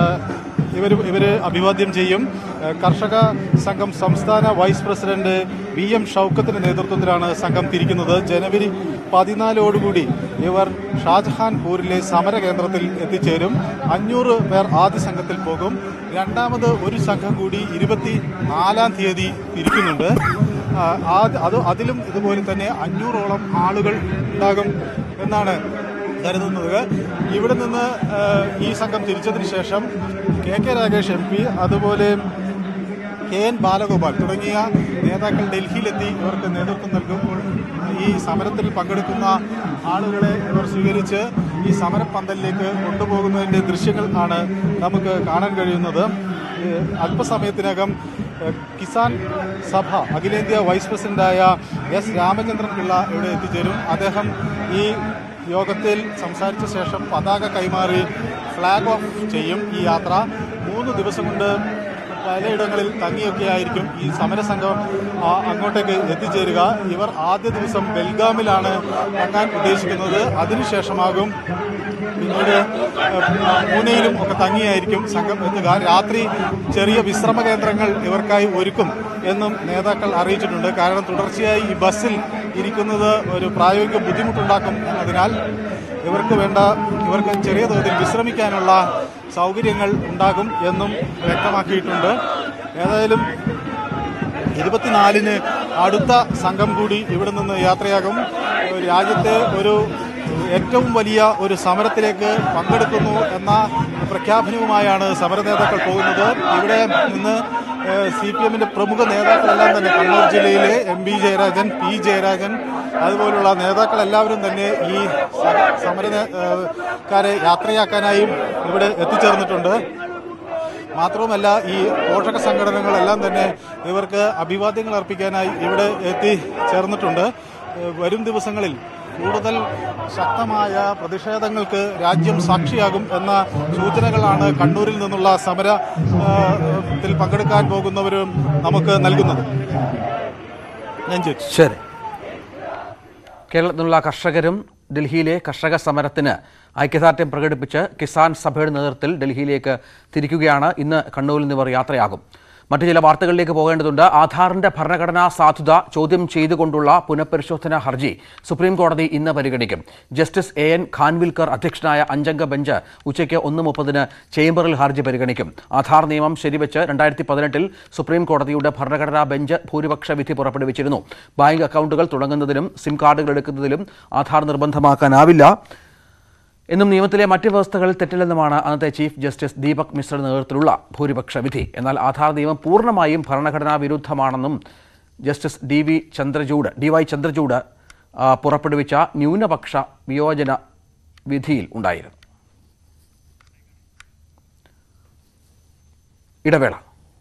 ഇവർ ഇവർ അഭിവാദ്യം ചെയ്യും ഏഹ് കർഷക സംഘം സംസ്ഥാന വൈസ് പ്രസിഡന്റ് വി എം ഷൗക്കത്തിന്റെ നേതൃത്വത്തിലാണ് സംഘം തിരിക്കുന്നത് ജനുവരി പതിനാലോടുകൂടി ഇവർ ഷാജഹാൻപൂരിലെ സമര കേന്ദ്രത്തിൽ എത്തിച്ചേരും അഞ്ഞൂറ് പേർ ആദ്യ സംഘത്തിൽ പോകും രണ്ടാമത് ഒരു സംഘം കൂടി ഇരുപത്തി നാലാം തീയതി തിരിക്കുന്നുണ്ട് ആ, ആ- അത് അതിലും ഇതുപോലെ തന്നെ അഞ്ഞൂറോളം ആളുകൾ ഉണ്ടാകും എന്നാണ് കരുതുന്നത് ഇവിടെ നിന്ന് ആ, ഈ സംഘം തിരിച്ചതിന് ശേഷം K K Ragesh M P അതുപോലെ കെ എൻ ബാലഗോപാൽ തുടങ്ങിയ നേതാക്കൾ ഡൽഹിയിലെത്തി ഇവർക്ക് നേതൃത്വം നൽകും ഈ സമരത്തിൽ പങ്കെടുക്കുന്ന ആളുകളെ ഇവർ സ്വീകരിച്ച് ഈ സമരപ്പന്തലിലേക്ക് കൊണ്ടുപോകുന്നതിൻ്റെ ദൃശ്യങ്ങൾ ആണ് നമുക്ക് കാണാൻ കഴിയുന്നത് ഏഹ് അല്പസമയത്തിനകം ഏഹ് കിസാൻ സഭ അഖിലേന്ത്യാ വൈസ് പ്രസിഡന്റായ എസ് രാമചന്ദ്രൻ പിള്ള ഇവിടെ എത്തിച്ചേരും അദ്ദേഹം ഈ യോഗത്തിൽ സംസാരിച്ച ശേഷം പതാക കൈമാറി ഫ്ലാഗ് ഓഫ് ചെയ്യും ഈ യാത്ര മൂന്ന് ദിവസം കൊണ്ട് പലയിടങ്ങളിൽ തങ്ങിയൊക്കെ ആയിരിക്കും ഈ സമരസംഘം ആ, അങ്ങോട്ടേക്ക് എത്തിച്ചേരുക ഇവർ ആദ്യ ദിവസം ബെൽഗാമിലാണ് തങ്ങാൻ ഉദ്ദേശിക്കുന്നത് അതിനുശേഷമാകും പിന്നീട് ഏഹ്, പൂനെയിലും ഒക്കെ തങ്ങിയായിരിക്കും സംഘം എത്തുക രാത്രി ചെറിയ വിശ്രമ കേന്ദ്രങ്ങൾ ഇവർക്കായി ഒരുക്കും എന്നും നേതാക്കൾ അറിയിച്ചിട്ടുണ്ട് കാരണം തുടർച്ചയായി ഈ ബസ്സിൽ ഇരിക്കുന്നത് ഒരു പ്രായോഗിക ബുദ്ധിമുട്ടുണ്ടാക്കും എന്നതിനാൽ ഇവർക്ക് വേണ്ട ഇവർക്ക് ചെറിയ തോതിൽ വിശ്രമിക്കാനുള്ള സൗകര്യങ്ങൾ ഉണ്ടാകും എന്നും വ്യക്തമാക്കിയിട്ടുണ്ട് ഏതായാലും ഇരുപത്തിനാലിന് അടുത്ത സംഘം കൂടി ഇവിടെ നിന്ന് യാത്രയാകും ഏഹ് രാജ്യത്തെ ഒരു ഏറ്റവും വലിയ ഒരു സമരത്തിലേക്ക് പങ്കെടുക്കുന്നു എന്ന പ്രഖ്യാപനവുമായാണ് സമര നേതാക്കൾ പോകുന്നത് ഇവിടെ നിന്ന് സി പി എമ്മിന്റെ പ്രമുഖ നേതാക്കളെല്ലാം തന്നെ കണ്ണൂർ ജില്ലയിലെ M P Jayarajan P Jayarajan അതുപോലുള്ള നേതാക്കളെല്ലാവരും തന്നെ ഈ സ- സമര നേ- ഏഹ് കാരെ യാത്രയാക്കാനായും ഇവിടെ എത്തിച്ചേർന്നിട്ടുണ്ട് മാത്രവുമല്ല ഈ പോഷക സംഘടനകളെല്ലാം തന്നെ ഇവർക്ക് അഭിവാദ്യങ്ങൾ അർപ്പിക്കാനായി ഇവിടെ എത്തി ചേർന്നിട്ടുണ്ട് ഏഹ് വരും ദിവസങ്ങളിൽ കൂടുതൽ ശക്തമായ പ്രതിഷേധങ്ങൾക്ക് രാജ്യം സാക്ഷിയാകും എന്ന സൂചനകളാണ് കണ്ണൂരിൽ നിന്നുള്ള സമര ഏഹ്, ത്തിൽ പങ്കെടുക്കാൻ പോകുന്നവരും നമുക്ക് നൽകുന്നത് രഞ്ജിത്ത് ശരി കേരളത്തിൽ നിന്നുള്ള കർഷകരും ഡൽഹിയിലെ കർഷക സമരത്തിന് ഐക്യദാർഢ്യം പ്രകടിപ്പിച്ച് കിസാൻ സഭയുടെ നേതൃത്വത്തിൽ ഡൽഹിയിലേക്ക് തിരിക്കുകയാണ് ഇന്ന് കണ്ണൂരിൽ നിന്ന് ഇവർ യാത്രയാകും മറ്റു ചില വാർത്തകളിലേക്ക് പോകേണ്ടതുണ്ട് ആധാറിന്റെ ഭരണഘടനാ സാധുത ചോദ്യം ചെയ്തുകൊണ്ടുള്ള പുനഃപരിശോധനാ ഹർജി സുപ്രീം കോടതി ഇന്ന് പരിഗണിക്കും ജസ്റ്റിസ് എ എൻ ഖാൻവിൽക്കർ അധ്യക്ഷനായ അഞ്ചംഗ ബെഞ്ച് ഉച്ചയ്ക്ക് ഒന്ന് മുപ്പതിന് ചേംബറിൽ ഹർജി പരിഗണിക്കും ആധാർ നിയമം ശരിവെച്ച് രണ്ടായിരത്തി പതിനെട്ടിൽ സുപ്രീം കോടതിയുടെ ഭരണഘടനാ ബെഞ്ച് ഭൂരിപക്ഷ വിധി പുറപ്പെടുവിച്ചിരുന്നു ബാങ്ക് അക്കൗണ്ടുകൾ തുടങ്ങുന്നതിനും സിം കാർഡുകൾ എടുക്കുന്നതിലും ആധാർ നിർബന്ധമാക്കാനാവില്ല എന്നും നിയമത്തിലെ മറ്റ് വ്യവസ്ഥകളിൽ തെറ്റില്ലെന്നുമാണ് അന്നത്തെ ചീഫ് ജസ്റ്റിസ് ദീപക് മിശ്രയുടെ നേതൃത്വത്തിലുള്ള ഭൂരിപക്ഷ വിധി എന്നാൽ ആധാർ നിയമം പൂർണ്ണമായും ഭരണഘടനാ വിരുദ്ധമാണെന്നും justice D V Chandrachud D Y Chandrachud ആ, പുറപ്പെടുവിച്ച ന്യൂനപക്ഷ വിയോജന വിധിയിൽ ഉണ്ടായിരുന്നു ഇടവേള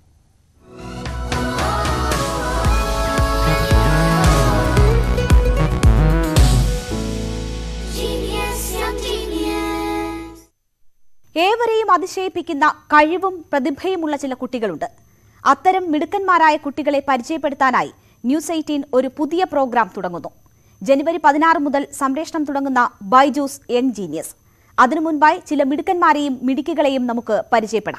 ഏവരെയും അതിശയിപ്പിക്കുന്ന കഴിവും പ്രതിഭയുമുള്ള ചില കുട്ടികളുണ്ട് അത്തരം മിടുക്കന്മാരായ കുട്ടികളെ പരിചയപ്പെടുത്താനായി ന്യൂസ് എയ്റ്റീൻ ഒരു പുതിയ പ്രോഗ്രാം തുടങ്ങുന്നു ജനുവരി പതിനാറ് മുതൽ സംപ്രേഷണം തുടങ്ങുന്ന ബൈജൂസ് യങ് ജീനിയസ് അതിനു മുൻപായി ചില മിടുക്കന്മാരെയും മിടുക്കികളെയും നമുക്ക് പരിചയപ്പെടാം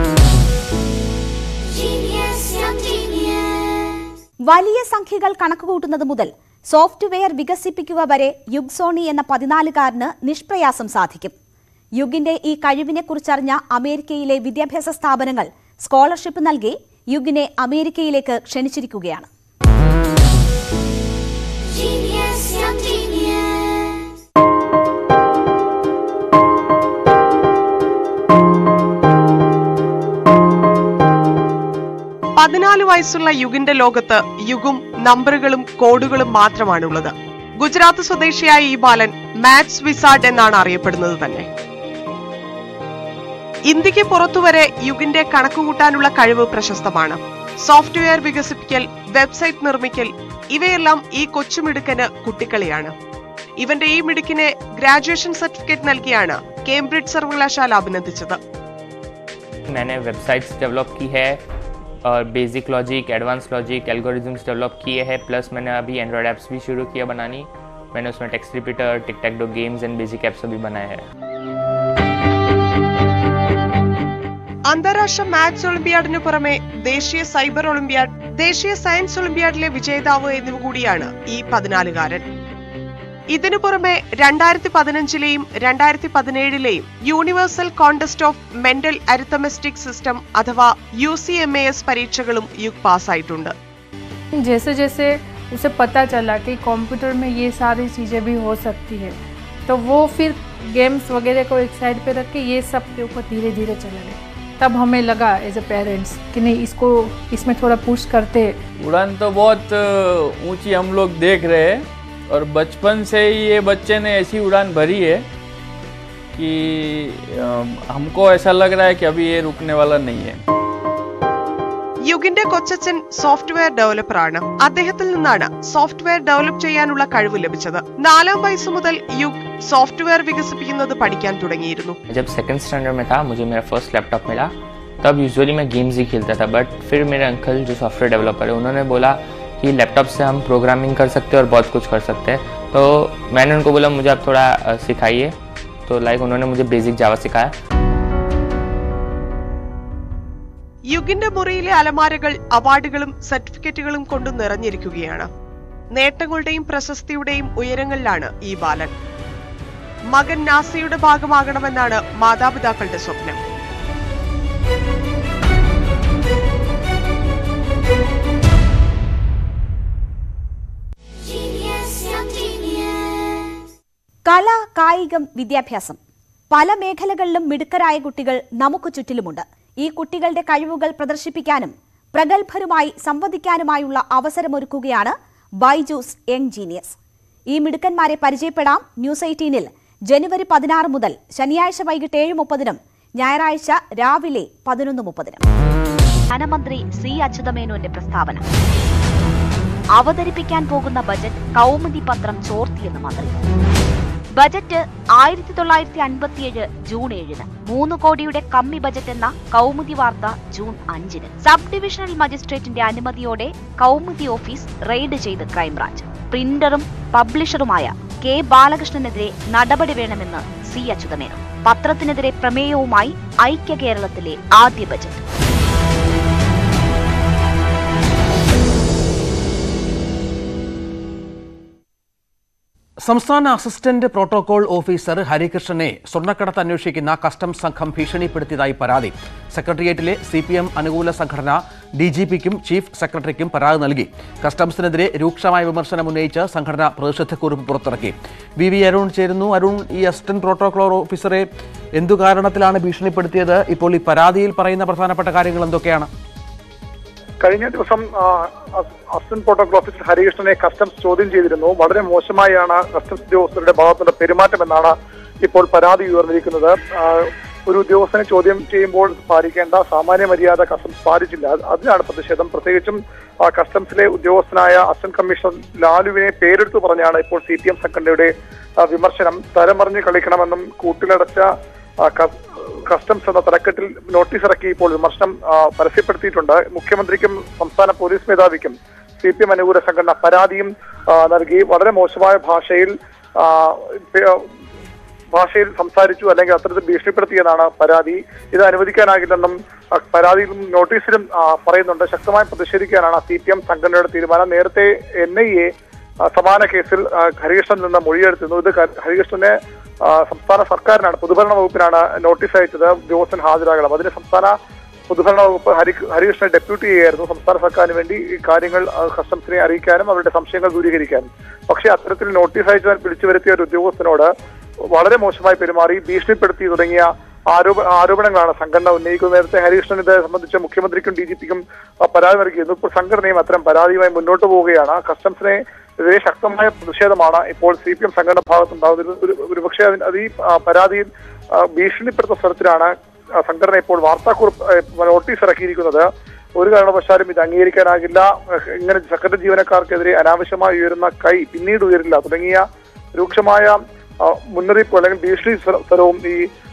വലിയ സംഖ്യകൾ കണക്കുകൂട്ടുന്നത് മുതൽ സോഫ്റ്റ്വെയർ വികസിപ്പിക്കുക വരെ യുഗ്സോണി എന്ന പതിനാലുകാരന് നിഷ്പ്രയാസം സാധിക്കും യുഗിന്റെ ഈ കഴിവിനെ കുറിച്ചറിഞ്ഞ അമേരിക്കയിലെ വിദ്യാഭ്യാസ സ്ഥാപനങ്ങൾ സ്കോളർഷിപ്പ് നൽകി യുഗിനെ അമേരിക്കയിലേക്ക് ക്ഷണിച്ചിരിക്കുകയാണ് പതിനാല് വയസ്സുള്ള യുഗിന്റെ ലോകത്ത് യുഗും നമ്പറുകളും കോഡുകളും മാത്രമാണുള്ളത് ഗുജറാത്ത് സ്വദേശിയായ ഈ ബാലൻ മാത്സ് വിസാർഡ് എന്നാണ് അറിയപ്പെടുന്നത് തന്നെ ഇന്ത്യക്ക് പുറത്തുവരെ യുഗിന്റെ കണക്കുകൂട്ടാനുള്ള കഴിവ് പ്രശസ്തമാണ് സോഫ്റ്റ്വെയർ വികസിപ്പിക്കൽ വെബ്സൈറ്റ് നിർമ്മിക്കൽ ഇവയെല്ലാം ഈ കൊച്ചുമിടുക്കന് കുട്ടിക്കളിയാണ് ഇവന്റെ ഈ മിടുക്കിനെ ഗ്രാജുവേഷൻ സർട്ടിഫിക്കറ്റ് നൽകിയാണ് കേംബ്രിഡ്ജ് സർവകലാശാല അഭിനന്ദിച്ചത് मैंने वेबसाइट्स डेवलप की है और basic logic advance logic algorithms develop किए हैं प्लस मैंने अभी एंड्रॉयड ऐप्स भी शुरू किया बनानी मैंने उसमें text repeater tic tac toe games and basic apps भी बनाए हैं അന്താരാഷ്ട്ര മാത്സ് ഒളിമ്പ്യാഡിനു പുറമെ ദേശീയ സൈബർ ഒളിമ്പ്യാഡ് ദേശീയ സയൻസ് ഒളിമ്പ്യാഡിലെ വിജേതാവ് എന്നിവ കൂടിയാണ് ഈ പതിനാലുകാരൻ ഇതിനു പുറമെ രണ്ടായിരത്തി പതിനഞ്ചിലെയും രണ്ടായിരത്തി പതിനേഴിലെയും universal contest of mental arithmetic system അഥവാ U C M A S പരീക്ഷകളും യുഗ് പാസ്സായിട്ടുണ്ട് जैसे जैसे उसे पता चला कि कंप्यूटर में ये सारी चीज़ें भी हो सकती है तो वो फिर गेम्स वगैरह को एक साइड पे रख के ये सब के ऊपर धीरे धीरे चला गया तब हमें लगा एज ए पेरेंट्स कि नहीं इसको इसमें थोड़ा पुश करते उड़ान तो बहुत ऊंची हम लोग देख रहे हैं और बचपन से ही ये बच्चे ने ऐसी उड़ान भरी है कि अ, हमको ऐसा लग रहा है कि अभी ये रुकने वाला नहीं है യുഗിന്റെ കൊച്ചച്ഛൻ സോഫ്റ്റ്വെയർ ഡെവലപ്പറാണ് അദ്ദേഹത്തിൽ നിന്നാണ് സോഫ്റ്റ്വെയർ ഡെവലപ്പ് ചെയ്യാനുള്ള കഴിവ് ലഭിച്ചത് നാലാം വയസ്സു മുതൽ യുഗ് സോഫ്റ്റ്വെയർ വികസിപ്പിക്കുന്നത് പഠിക്കാൻ തുടങ്ങിയിരുന്നു जब सेकंड स्टैंडर्ड में था मुझे मेरा फर्स्ट लैपटॉप मिला तब यूजुअली मैं गेम्स ही खेलता था बट फिर मेरे अंकल जो सॉफ्टवेयर डेवलपर है उन्होंने बोला कि लैपटॉप से हम प्रोग्रामिंग कर सकते हैं और बहुत कुछ कर सकते हैं तो मैंने उनको बोला मुझे आप थोड़ा अ, सिखाइए तो लाइक उन्होंने मुझे बेसिक जावा सिखाया യുഗിന്റെ മുറിയിലെ അലമാരകൾ അവാർഡുകളും സർട്ടിഫിക്കറ്റുകളും കൊണ്ട് നിറഞ്ഞിരിക്കുകയാണ് നേട്ടങ്ങളുടെയും പ്രശസ്തിയുടെയും ഉയരങ്ങളിലാണ് ഈ ബാലൻ മകൻ നാസയുടെ ഭാഗമാകണമെന്നാണ് മാതാപിതാക്കളുടെ സ്വപ്നം കല കായികം വിദ്യാഭ്യാസം പല മേഖലകളിലും മിടുക്കരായ കുട്ടികൾ നമുക്ക് ചുറ്റിലുമുണ്ട് ഈ കുട്ടികളുടെ കഴിവുകൾ പ്രദർശിപ്പിക്കാനും പ്രഗത്ഭരുമായി സംവദിക്കാനുമായുള്ള അവസരമൊരുക്കുകയാണ് ബൈജൂസ് യങ് ജീനിയസ് ഈ മിടുക്കന്മാരെ പരിചയപ്പെടാം ന്യൂസ് എയ്റ്റീനിൽ ജനുവരി പതിനാറ് മുതൽ ശനിയാഴ്ച വൈകിട്ട് ഏഴ് മുപ്പതിനും ഞായറാഴ്ച രാവിലെ പതിനൊന്ന് മുപ്പതിനും ധനമന്ത്രി സി അച്യുതമേനോന്റെ പ്രസ്താവന അവതരിപ്പിക്കാൻ പോകുന്ന ബജറ്റ് കൗമുദി പത്രം ചോർത്തിയെന്ന് മന്ത്രി ബജറ്റ് ആയിരത്തി തൊള്ളായിരത്തി അൻപത്തിയേഴ് ജൂൺ ഏഴിന് മൂന്ന് കോടിയുടെ കമ്മി ബജറ്റ് എന്ന കൗമുദി വാർത്ത ജൂൺ അഞ്ചിന് സബ് ഡിവിഷണൽ മജിസ്ട്രേറ്റിന്റെ അനുമതിയോടെ കൗമുദി ഓഫീസ് റെയ്ഡ് ചെയ്ത് ക്രൈംബ്രാഞ്ച് പ്രിന്ററും പബ്ലിഷറുമായ കെ ബാലകൃഷ്ണനെതിരെ നടപടി വേണമെന്ന് സി അച്യുതമേനോൻ പത്രത്തിനെതിരെ പ്രമേയവുമായി ഐക്യ കേരളത്തിലെ ആദ്യ ബജറ്റ് സംസ്ഥാന അസിസ്റ്റന്റ് പ്രോട്ടോകോൾ ഓഫീസർ ഹരികൃഷ്ണനെ സ്വർണ്ണക്കടത്ത് അന്വേഷിക്കുന്ന കസ്റ്റംസ് സംഘം ഭീഷണിപ്പെടുത്തിയതായി പരാതി സെക്രട്ടേറിയറ്റിലെ സി പി എം അനുകൂല സംഘടന ഡി ജി പിക്കും ചീഫ് സെക്രട്ടറിക്കും പരാതി നൽകി കസ്റ്റംസിനെതിരെ രൂക്ഷമായ വിമർശനം ഉന്നയിച്ച് സംഘടന പ്രതിഷേധക്കുറിപ്പ് പുറത്തിറക്കി വി വി അരുൺ ചേരുന്നു അരുൺ ഈ അസിസ്റ്റന്റ് പ്രോട്ടോകോൾ ഓഫീസറെ എന്തു കാരണത്തിലാണ് ഭീഷണിപ്പെടുത്തിയത് ഇപ്പോൾ ഈ പരാതിയിൽ പറയുന്ന പ്രധാനപ്പെട്ട കാര്യങ്ങൾ എന്തൊക്കെയാണ് കഴിഞ്ഞ ദിവസം ആ, അസ്- അസിസ്റ്റന്റ് പ്രോട്ടോകോൾ ഓഫീസർ ഹരികൃഷ്ണനെ കസ്റ്റംസ് ചോദ്യം ചെയ്തിരുന്നു വളരെ മോശമായാണ് കസ്റ്റംസ് ഉദ്യോഗസ്ഥരുടെ ഭാഗത്തുള്ള പെരുമാറ്റം എന്നാണ് ഇപ്പോൾ പരാതി ഉയർന്നിരിക്കുന്നത് ആ, ഒരു ഉദ്യോഗസ്ഥനെ ചോദ്യം ചെയ്യുമ്പോൾ പാലിക്കേണ്ട സാമാന്യ മര്യാദ കസ്റ്റംസ് പാലിച്ചില്ല അത് അതിനാണ് പ്രതിഷേധം പ്രത്യേകിച്ചും ആ, കസ്റ്റംസിലെ ഉദ്യോഗസ്ഥനായ അസിസ്റ്റന്റ് കമ്മീഷണർ ലാലുവിനെ പേരെടുത്തു പറഞ്ഞാണ് ഇപ്പോൾ സി പി എം സംഘടനയുടെ ആ, വിമർശനം തരമറിഞ്ഞ് കളിക്കണമെന്നും കൂട്ടിലടച്ച ആ, ക- കസ്റ്റംസ് എന്ന തലക്കെട്ടിൽ നോട്ടീസ് ഇറക്കി ഇപ്പോൾ വിമർശനം ആ, പരസ്യപ്പെടുത്തിയിട്ടുണ്ട് മുഖ്യമന്ത്രിക്കും സംസ്ഥാന പോലീസ് മേധാവിക്കും സി പി എം അനുകൂല സംഘടന പരാതിയും ആ, നൽകി വളരെ മോശമായ ഭാഷയിൽ ആ, പേ- ഭാഷയിൽ സംസാരിച്ചു അല്ലെങ്കിൽ അത്തരത്തിൽ ഭീഷണിപ്പെടുത്തിയെന്നാണ് പരാതി ഇത് അനുവദിക്കാനാകില്ലെന്നും ആ, പരാതിയിലും നോട്ടീസിലും ആ, പറയുന്നുണ്ട് ശക്തമായി പ്രതിഷേധിക്കാനാണ് സി പി എം സംഘടനയുടെ തീരുമാനം നേരത്തെ എൻ ഐ എ സമാന കേസിൽ ആ, ഹരികൃഷ്ണനിൽ നിന്ന് മൊഴിയെടുത്തിരുന്നു ഇത് ക- ഹരികൃഷ്ണനെ ആ, സംസ്ഥാന സർക്കാരിനാണ് പൊതുഭരണ വകുപ്പിനാണ് നോട്ടീസ് അയച്ചത് ഉദ്യോഗസ്ഥൻ ഹാജരാകണം അതിന് സംസ്ഥാന പൊതുഭരണ വകുപ്പ് ഹരി ഹരികൃഷ്ണനെ ഡെപ്യൂട്ടി ചെയ്യായിരുന്നു സംസ്ഥാന സർക്കാരിന് വേണ്ടി ഈ കാര്യങ്ങൾ ആ, കസ്റ്റംസിനെ അറിയിക്കാനും അവരുടെ സംശയങ്ങൾ ദൂരീകരിക്കാനും പക്ഷേ അത്തരത്തിൽ നോട്ടീസ് അയച്ചാൽ പിടിച്ചു വരുത്തിയ ഒരു ഉദ്യോഗസ്ഥനോട് വളരെ മോശമായി പെരുമാറി ഭീഷണിപ്പെടുത്തി തുടങ്ങിയ ആരോപ ആരോപണങ്ങളാണ് സംഘടന ഉന്നയിക്കുന്നത് നേരത്തെ ഹരികൃഷ്ണൻ ഇത് സംബന്ധിച്ച് മുഖ്യമന്ത്രിക്കും ഡി ജി പിക്കും പരാതി നൽകിയിരുന്നു ഇപ്പോൾ സംഘടനയും അത്തരം പരാതിയുമായി മുന്നോട്ട് പോവുകയാണ് കസ്റ്റംസിനെ എതിരെ ശക്തമായ പ്രതിഷേധമാണ് ഇപ്പോൾ സി പി എം സംഘടന ഭാഗത്തുണ്ടാകുന്നത് ഒരു ഒരുപക്ഷെ അതിന് അത് ഈ ആ, പരാതിയിൽ ആ, ഭീഷണിപ്പെടുത്തുന്ന സ്ഥലത്തിലാണ് ആ, സംഘടന ഇപ്പോൾ വാർത്താക്കുറിപ്പ് ഏ, നോട്ടീസ് ഇറക്കിയിരിക്കുന്നത് ഒരു കാരണവശാലും ഇത് അംഗീകരിക്കാനാകില്ല ഏഹ്, ഇങ്ങനെ സെക്രട്ടറി ജീവനക്കാർക്കെതിരെ അനാവശ്യമായി ഉയരുന്ന കൈ പിന്നീട് ഉയരില്ല തുടങ്ങിയ രൂക്ഷമായ ആ, മുന്നറിയിപ്പ് അല്ലെങ്കിൽ ഭീഷണി സ്വ- സ്വരവും ഈ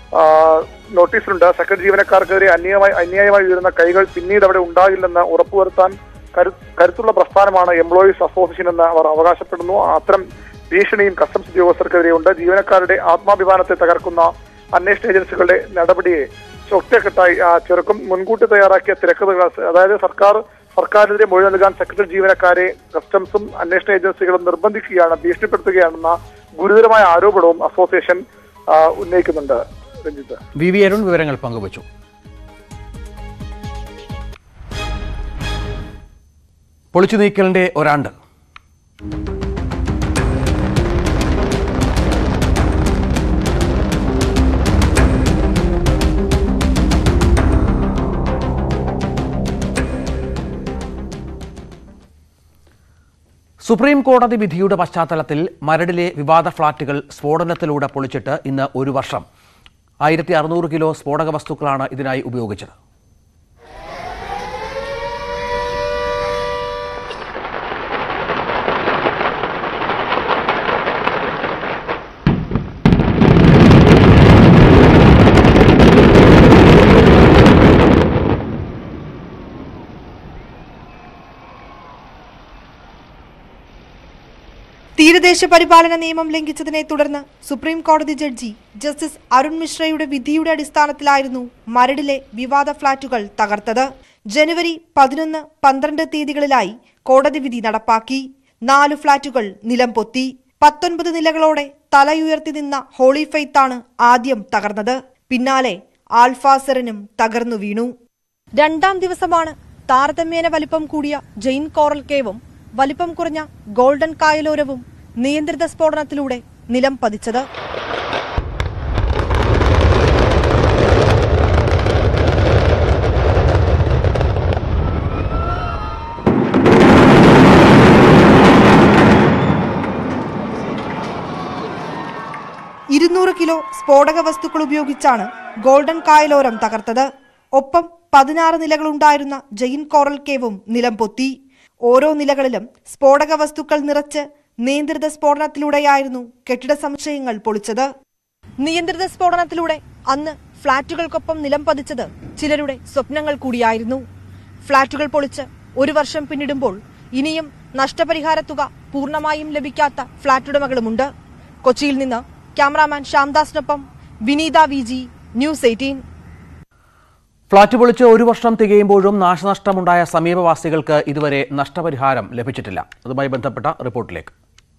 ആ, നോട്ടീസിലുണ്ട് സെക്രട്ടറി ജീവനക്കാർക്കെതിരെ അന്യായമായി അന്യായമായി ഉയരുന്ന കൈകൾ പിന്നീട് അവിടെ ഉണ്ടാകില്ലെന്ന് ഉറപ്പുവരുത്താൻ കരു കരുത്തുള്ള പ്രസ്ഥാനമാണ് എംപ്ലോയീസ് അസോസിയേഷൻ എന്ന് അവർ അവകാശപ്പെടുന്നു അത്തരം ഭീഷണിയും കസ്റ്റംസ് ഉദ്യോഗസ്ഥർക്കെതിരെയുണ്ട് ജീവനക്കാരുടെ ആത്മാഭിമാനത്തെ തകർക്കുന്ന അന്വേഷണ ഏജൻസികളുടെ നടപടിയെ ഒറ്റക്കെട്ടായി ആ, ചെറുക്കും മുൻകൂട്ടി തയ്യാറാക്കിയ തിരക്കഥകൾ അതായത് സർക്കാർ സർക്കാരിനെതിരെ മൊഴി നൽകാൻ സെക്രട്ടറി ജീവനക്കാരെ കസ്റ്റംസും അന്വേഷണ ഏജൻസികളും നിർബന്ധിക്കുകയാണ് ഭീഷണിപ്പെടുത്തുകയാണെന്ന ഗുരുതരമായ ആരോപണവും അസോസിയേഷൻ ആ, ഉന്നയിക്കുന്നുണ്ട് രഞ്ജിത്ത് വി വി അരുൺ വിവരങ്ങൾ പങ്കുവച്ചു പൊളിച്ചു നീക്കലിന്റെ ഒരാണ്ട് സുപ്രീം കോടതി വിധിയുടെ പശ്ചാത്തലത്തിൽ മരടിലെ വിവാദ ഫ്ളാറ്റുകൾ സ്ഫോടനത്തിലൂടെ പൊളിച്ചിട്ട് ഇന്ന് ഒരു വർഷം ആയിരത്തി അറുന്നൂറ് കിലോ സ്ഫോടക വസ്തുക്കളാണ് ഇതിനായി ഉപയോഗിച്ചത് തീരദേശ പരിപാലന നിയമം ലംഘിച്ചതിനെ തുടർന്ന് സുപ്രീം കോടതി ജഡ്ജി ജസ്റ്റിസ് അരുൺ മിശ്രയുടെ വിധിയുടെ അടിസ്ഥാനത്തിലായിരുന്നു മരടിലെ വിവാദ ഫ്ളാറ്റുകൾ തകർത്തത് ജനുവരി പതിനൊന്ന് പന്ത്രണ്ട് തീയതികളിലായി കോടതി വിധി നടപ്പാക്കി നാല് ഫ്ളാറ്റുകൾ നിലം പൊത്തി പത്തൊൻപത് നിലകളോടെ തലയുയർത്തി നിന്ന ഹോളി ഫെയ്ത്താണ് ആദ്യം തകർന്നത് പിന്നാലെ ആൽഫാസറിനും തകർന്നു വീണു രണ്ടാം ദിവസമാണ് താരതമ്യേന വലിപ്പം കൂടിയ ജെയിൻ കോറൽ കേവും വലിപ്പം കുറഞ്ഞ ഗോൾഡൻ കായലോരവും നിയന്ത്രിത സ്ഫോടനത്തിലൂടെ നിലം പതിച്ചത് ഇരുന്നൂറ് കിലോ സ്ഫോടക വസ്തുക്കൾ ഉപയോഗിച്ചാണ് ഗോൾഡൻ കായലോരം തകർത്തത് ഒപ്പം പതിനാറ് നിലകളുണ്ടായിരുന്ന ജെയിൻ കോറൽ കേവും നിലം പൊത്തി ഓരോ നിലകളിലും സ്ഫോടക വസ്തുക്കൾ നിറച്ച് നിയന്ത്രിത സ്ഫോടനത്തിലൂടെയായിരുന്നു കെട്ടിട സമുച്ചയങ്ങൾ പൊളിച്ചത് നിയന്ത്രിത സ്ഫോടനത്തിലൂടെ അന്ന് ഫ്ളാറ്റുകൾക്കൊപ്പം നിലം പതിച്ചത് ചിലരുടെ സ്വപ്നങ്ങൾ കൂടിയായിരുന്നു ഫ്ളാറ്റുകൾ പൊളിച്ച് ഒരു വർഷം പിന്നിടുമ്പോൾ ഇനിയും നഷ്ടപരിഹാര തുക പൂർണ്ണമായും ലഭിക്കാത്ത ഫ്ളാറ്റുടമകളുമുണ്ട് കൊച്ചിയിൽ നിന്ന് ക്യാമറാമാൻ ശ്യാംദാസിനൊപ്പം Vineetha V G news eighteen flat പൊളിച്ച് ഒരു വർഷം തികയുമ്പോഴും നാശനഷ്ടമുണ്ടായ സമീപവാസികൾക്ക് ഇതുവരെ നഷ്ടപരിഹാരം ലഭിച്ചിട്ടില്ല അതുമായി ബന്ധപ്പെട്ട റിപ്പോർട്ടിലേക്ക്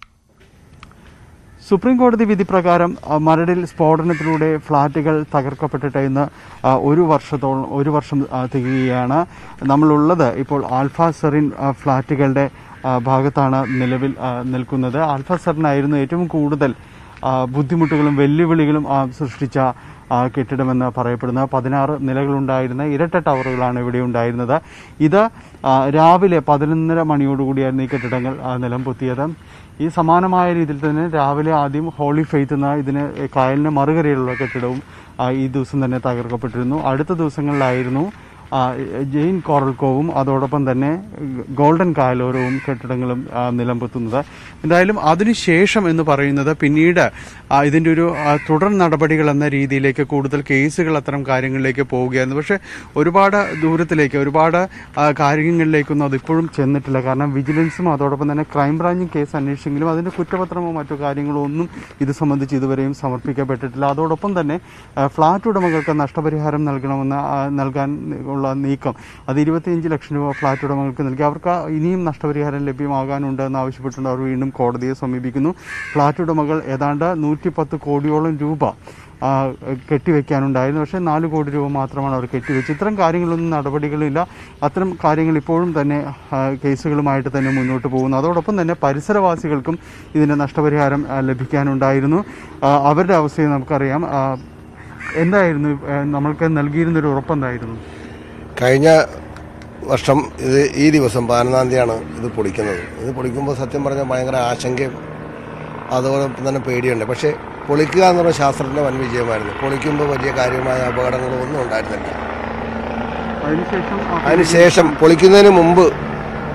സുപ്രീം കോടതി വിധി പ്രകാരം ആ, മരടിൽ സ്ഫോടനത്തിലൂടെ ഫ്ളാറ്റുകൾ തകർക്കപ്പെട്ടിട്ട് ഇന്ന് ആ, ഒരു വർഷത്തോളം ഒരു വർഷം ആ, തികയുകയാണ് നമ്മളുള്ളത് ഇപ്പോൾ ആൽഫ സെറിൻ ആ, ഫ്ളാറ്റുകളുടെ ആ, ഭാഗത്താണ് നിലവിൽ ആ, നിൽക്കുന്നത് ആൽഫ സെറിനായിരുന്നു ഏറ്റവും കൂടുതൽ ആ, ബുദ്ധിമുട്ടുകളും വെല്ലുവിളികളും ആ, സൃഷ്ടിച്ച ആ, കെട്ടിടമെന്ന് പറയപ്പെടുന്ന പതിനാറ് നിലകളുണ്ടായിരുന്ന ഇരട്ട ടവറുകളാണ് ഇവിടെ ഉണ്ടായിരുന്നത് ഇത് ആ, രാവിലെ പതിനൊന്നര മണിയോടുകൂടിയായിരുന്നു ഈ കെട്ടിടങ്ങൾ ആ, നിലം പൊത്തിയത് ഈ സമാനമായ രീതിയിൽ തന്നെ രാവിലെ ആദ്യം ഹോളി ഫെയ്ത്ത് എന്ന ഇതിന് കായലിന് മറുകരയിലുള്ള കെട്ടിടവും ആ, ഈ ദിവസം തന്നെ തകർക്കപ്പെട്ടിരുന്നു അടുത്ത ദിവസങ്ങളിലായിരുന്നു ആ, ജെയിൻ കോറൽക്കോവും അതോടൊപ്പം തന്നെ ഗോൾഡൻ കായലോരവും കെട്ടിടങ്ങളും ആ, നിലംപൊത്തുന്നത് എന്തായാലും അതിനുശേഷം എന്ന് പറയുന്നത് പിന്നീട് ആ, ഇതിൻ്റെ ഒരു ആ, തുടർ നടപടികൾ എന്ന രീതിയിലേക്ക് കൂടുതൽ കേസുകൾ അത്തരം കാര്യങ്ങളിലേക്ക് പോവുകയായിരുന്നു പക്ഷേ ഒരുപാട് ദൂരത്തിലേക്ക് ഒരുപാട് ആ, കാര്യങ്ങളിലേക്കൊന്നും അതിപ്പോഴും ചെന്നിട്ടില്ല കാരണം വിജിലൻസും അതോടൊപ്പം തന്നെ ക്രൈംബ്രാഞ്ചും കേസ് അന്വേഷിച്ചെങ്കിലും അതിൻ്റെ കുറ്റപത്രമോ മറ്റു കാര്യങ്ങളോ ഒന്നും ഇത് സംബന്ധിച്ച് ഇതുവരെയും സമർപ്പിക്കപ്പെട്ടിട്ടില്ല അതോടൊപ്പം തന്നെ ആ, ഫ്ളാറ്റ് ഉടമകൾക്ക് നഷ്ടപരിഹാരം നൽകണമെന്ന് ആ, നൽകാൻ ഉള്ള നീക്കം അത് ഇരുപത്തിയഞ്ച് ലക്ഷം രൂപ ഫ്ളാറ്റ് ഉടമകൾക്ക് നൽകി അവർക്ക് ഇനിയും നഷ്ടപരിഹാരം ലഭ്യമാകാനുണ്ട് എന്ന് ആവശ്യപ്പെട്ടുകൊണ്ട് അവർ വീണ്ടും കോടതിയെ സമീപിക്കുന്നു ഫ്ളാറ്റ് ഉടമകൾ ഏതാണ്ട് നൂറ്റി പത്ത് കോടിയോളം രൂപ ആ, കെട്ടിവെക്കാനുണ്ടായിരുന്നു പക്ഷേ നാല് കോടി രൂപ മാത്രമാണ് അവർ കെട്ടിവെച്ചത് ഇത്തരം കാര്യങ്ങളൊന്നും നടപടികളില്ല അത്തരം കാര്യങ്ങൾ ഇപ്പോഴും തന്നെ ആ, കേസുകളുമായിട്ട് തന്നെ മുന്നോട്ട് പോകുന്നു അതോടൊപ്പം തന്നെ പരിസരവാസികൾക്കും ഇതിൻ്റെ നഷ്ടപരിഹാരം ആ, ലഭിക്കാനുണ്ടായിരുന്നു ആ, അവരുടെ അവസ്ഥയെ നമുക്കറിയാം ആ, എന്തായിരുന്നു ആ, നമ്മൾക്ക് നൽകിയിരുന്നൊരു ഉറപ്പെന്തായിരുന്നു കഴിഞ്ഞ വർഷം ഇത് ഈ ദിവസം പതിനൊന്നാം തീയതിയാണ് ഇത് പൊളിക്കുന്നത് ഇത് പൊളിക്കുമ്പോൾ സത്യം പറഞ്ഞാൽ ഭയങ്കര ആശങ്കയും അതോടൊപ്പം തന്നെ പേടിയുണ്ട് പക്ഷേ പൊളിക്കുക എന്ന് പറഞ്ഞ ശാസ്ത്രത്തിൻ്റെ വൻ വിജയമായിരുന്നു പൊളിക്കുമ്പോൾ വലിയ കാര്യമായ അപകടങ്ങളോ ഒന്നും ഉണ്ടായിരുന്നില്ല അതിനുശേഷം ആ അതിനുശേഷം പൊളിക്കുന്നതിന് മുമ്പ്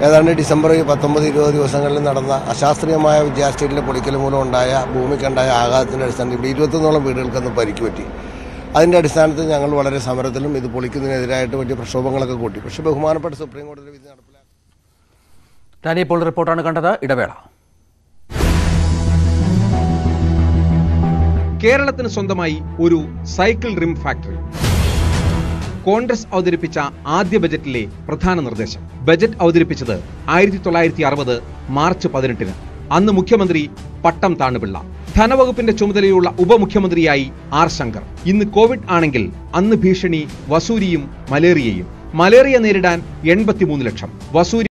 ഏതാണ്ട് ഡിസംബർ പത്തൊമ്പത് ഇരുപത് ദിവസങ്ങളിൽ നടന്ന അശാസ്ത്രീയമായ വിദ്യാർത്ഥികളുടെ പൊളിക്കൽ മൂലം ഉണ്ടായ ഭൂമിക്കുണ്ടായ ആഘാതത്തിൻ്റെ അടിസ്ഥാനത്തിൽ ഇവിടെ ഇരുപത്തൊന്നോളം വീടുകൾക്കൊന്ന് പരിക്ക് പറ്റി അതിൻ്റെ അടിസ്ഥാനത്തിൽ ഞങ്ങൾ വളരെ സമരത്തിലും ഇത് പൊളിക്കുന്നതിനെതിരായിട്ട് വലിയ പ്രക്ഷോഭങ്ങളൊക്കെ കൂട്ടി പക്ഷേ ബഹുമാനപ്പെട്ട സുപ്രീം കോടതി വിധി നടപ്പിലാക്കി ഡാനി ഇപ്പോൾ റിപ്പോർട്ടാണ് കണ്ടത് ഇടവേള കേരളത്തിന് സ്വന്തമായി ഒരു സൈക്കിൾ റിം ഫാക്ടറി കോൺഗ്രസ് അവതരിപ്പിച്ച ആദ്യ ബജറ്റിലെ പ്രധാന നിർദ്ദേശം ബജറ്റ് അവതരിപ്പിച്ചത് ആയിരത്തി തൊള്ളായിരത്തി അറുപത് മാർച്ച് പതിനെട്ടിന് അന്ന് മുഖ്യമന്ത്രി പട്ടം താണുപിള്ള ധനവകുപ്പിന്റെ ചുമതലയുള്ള ഉപമുഖ്യമന്ത്രിയായി ആർ ശങ്കർ ഇന്ന് കോവിഡ് ആണെങ്കിൽ അന്ന് ഭീഷണി വസൂരിയും മലേറിയയും മലേറിയ നേരിടാൻ എൺപത്തിമൂന്ന് ലക്ഷം വസൂരി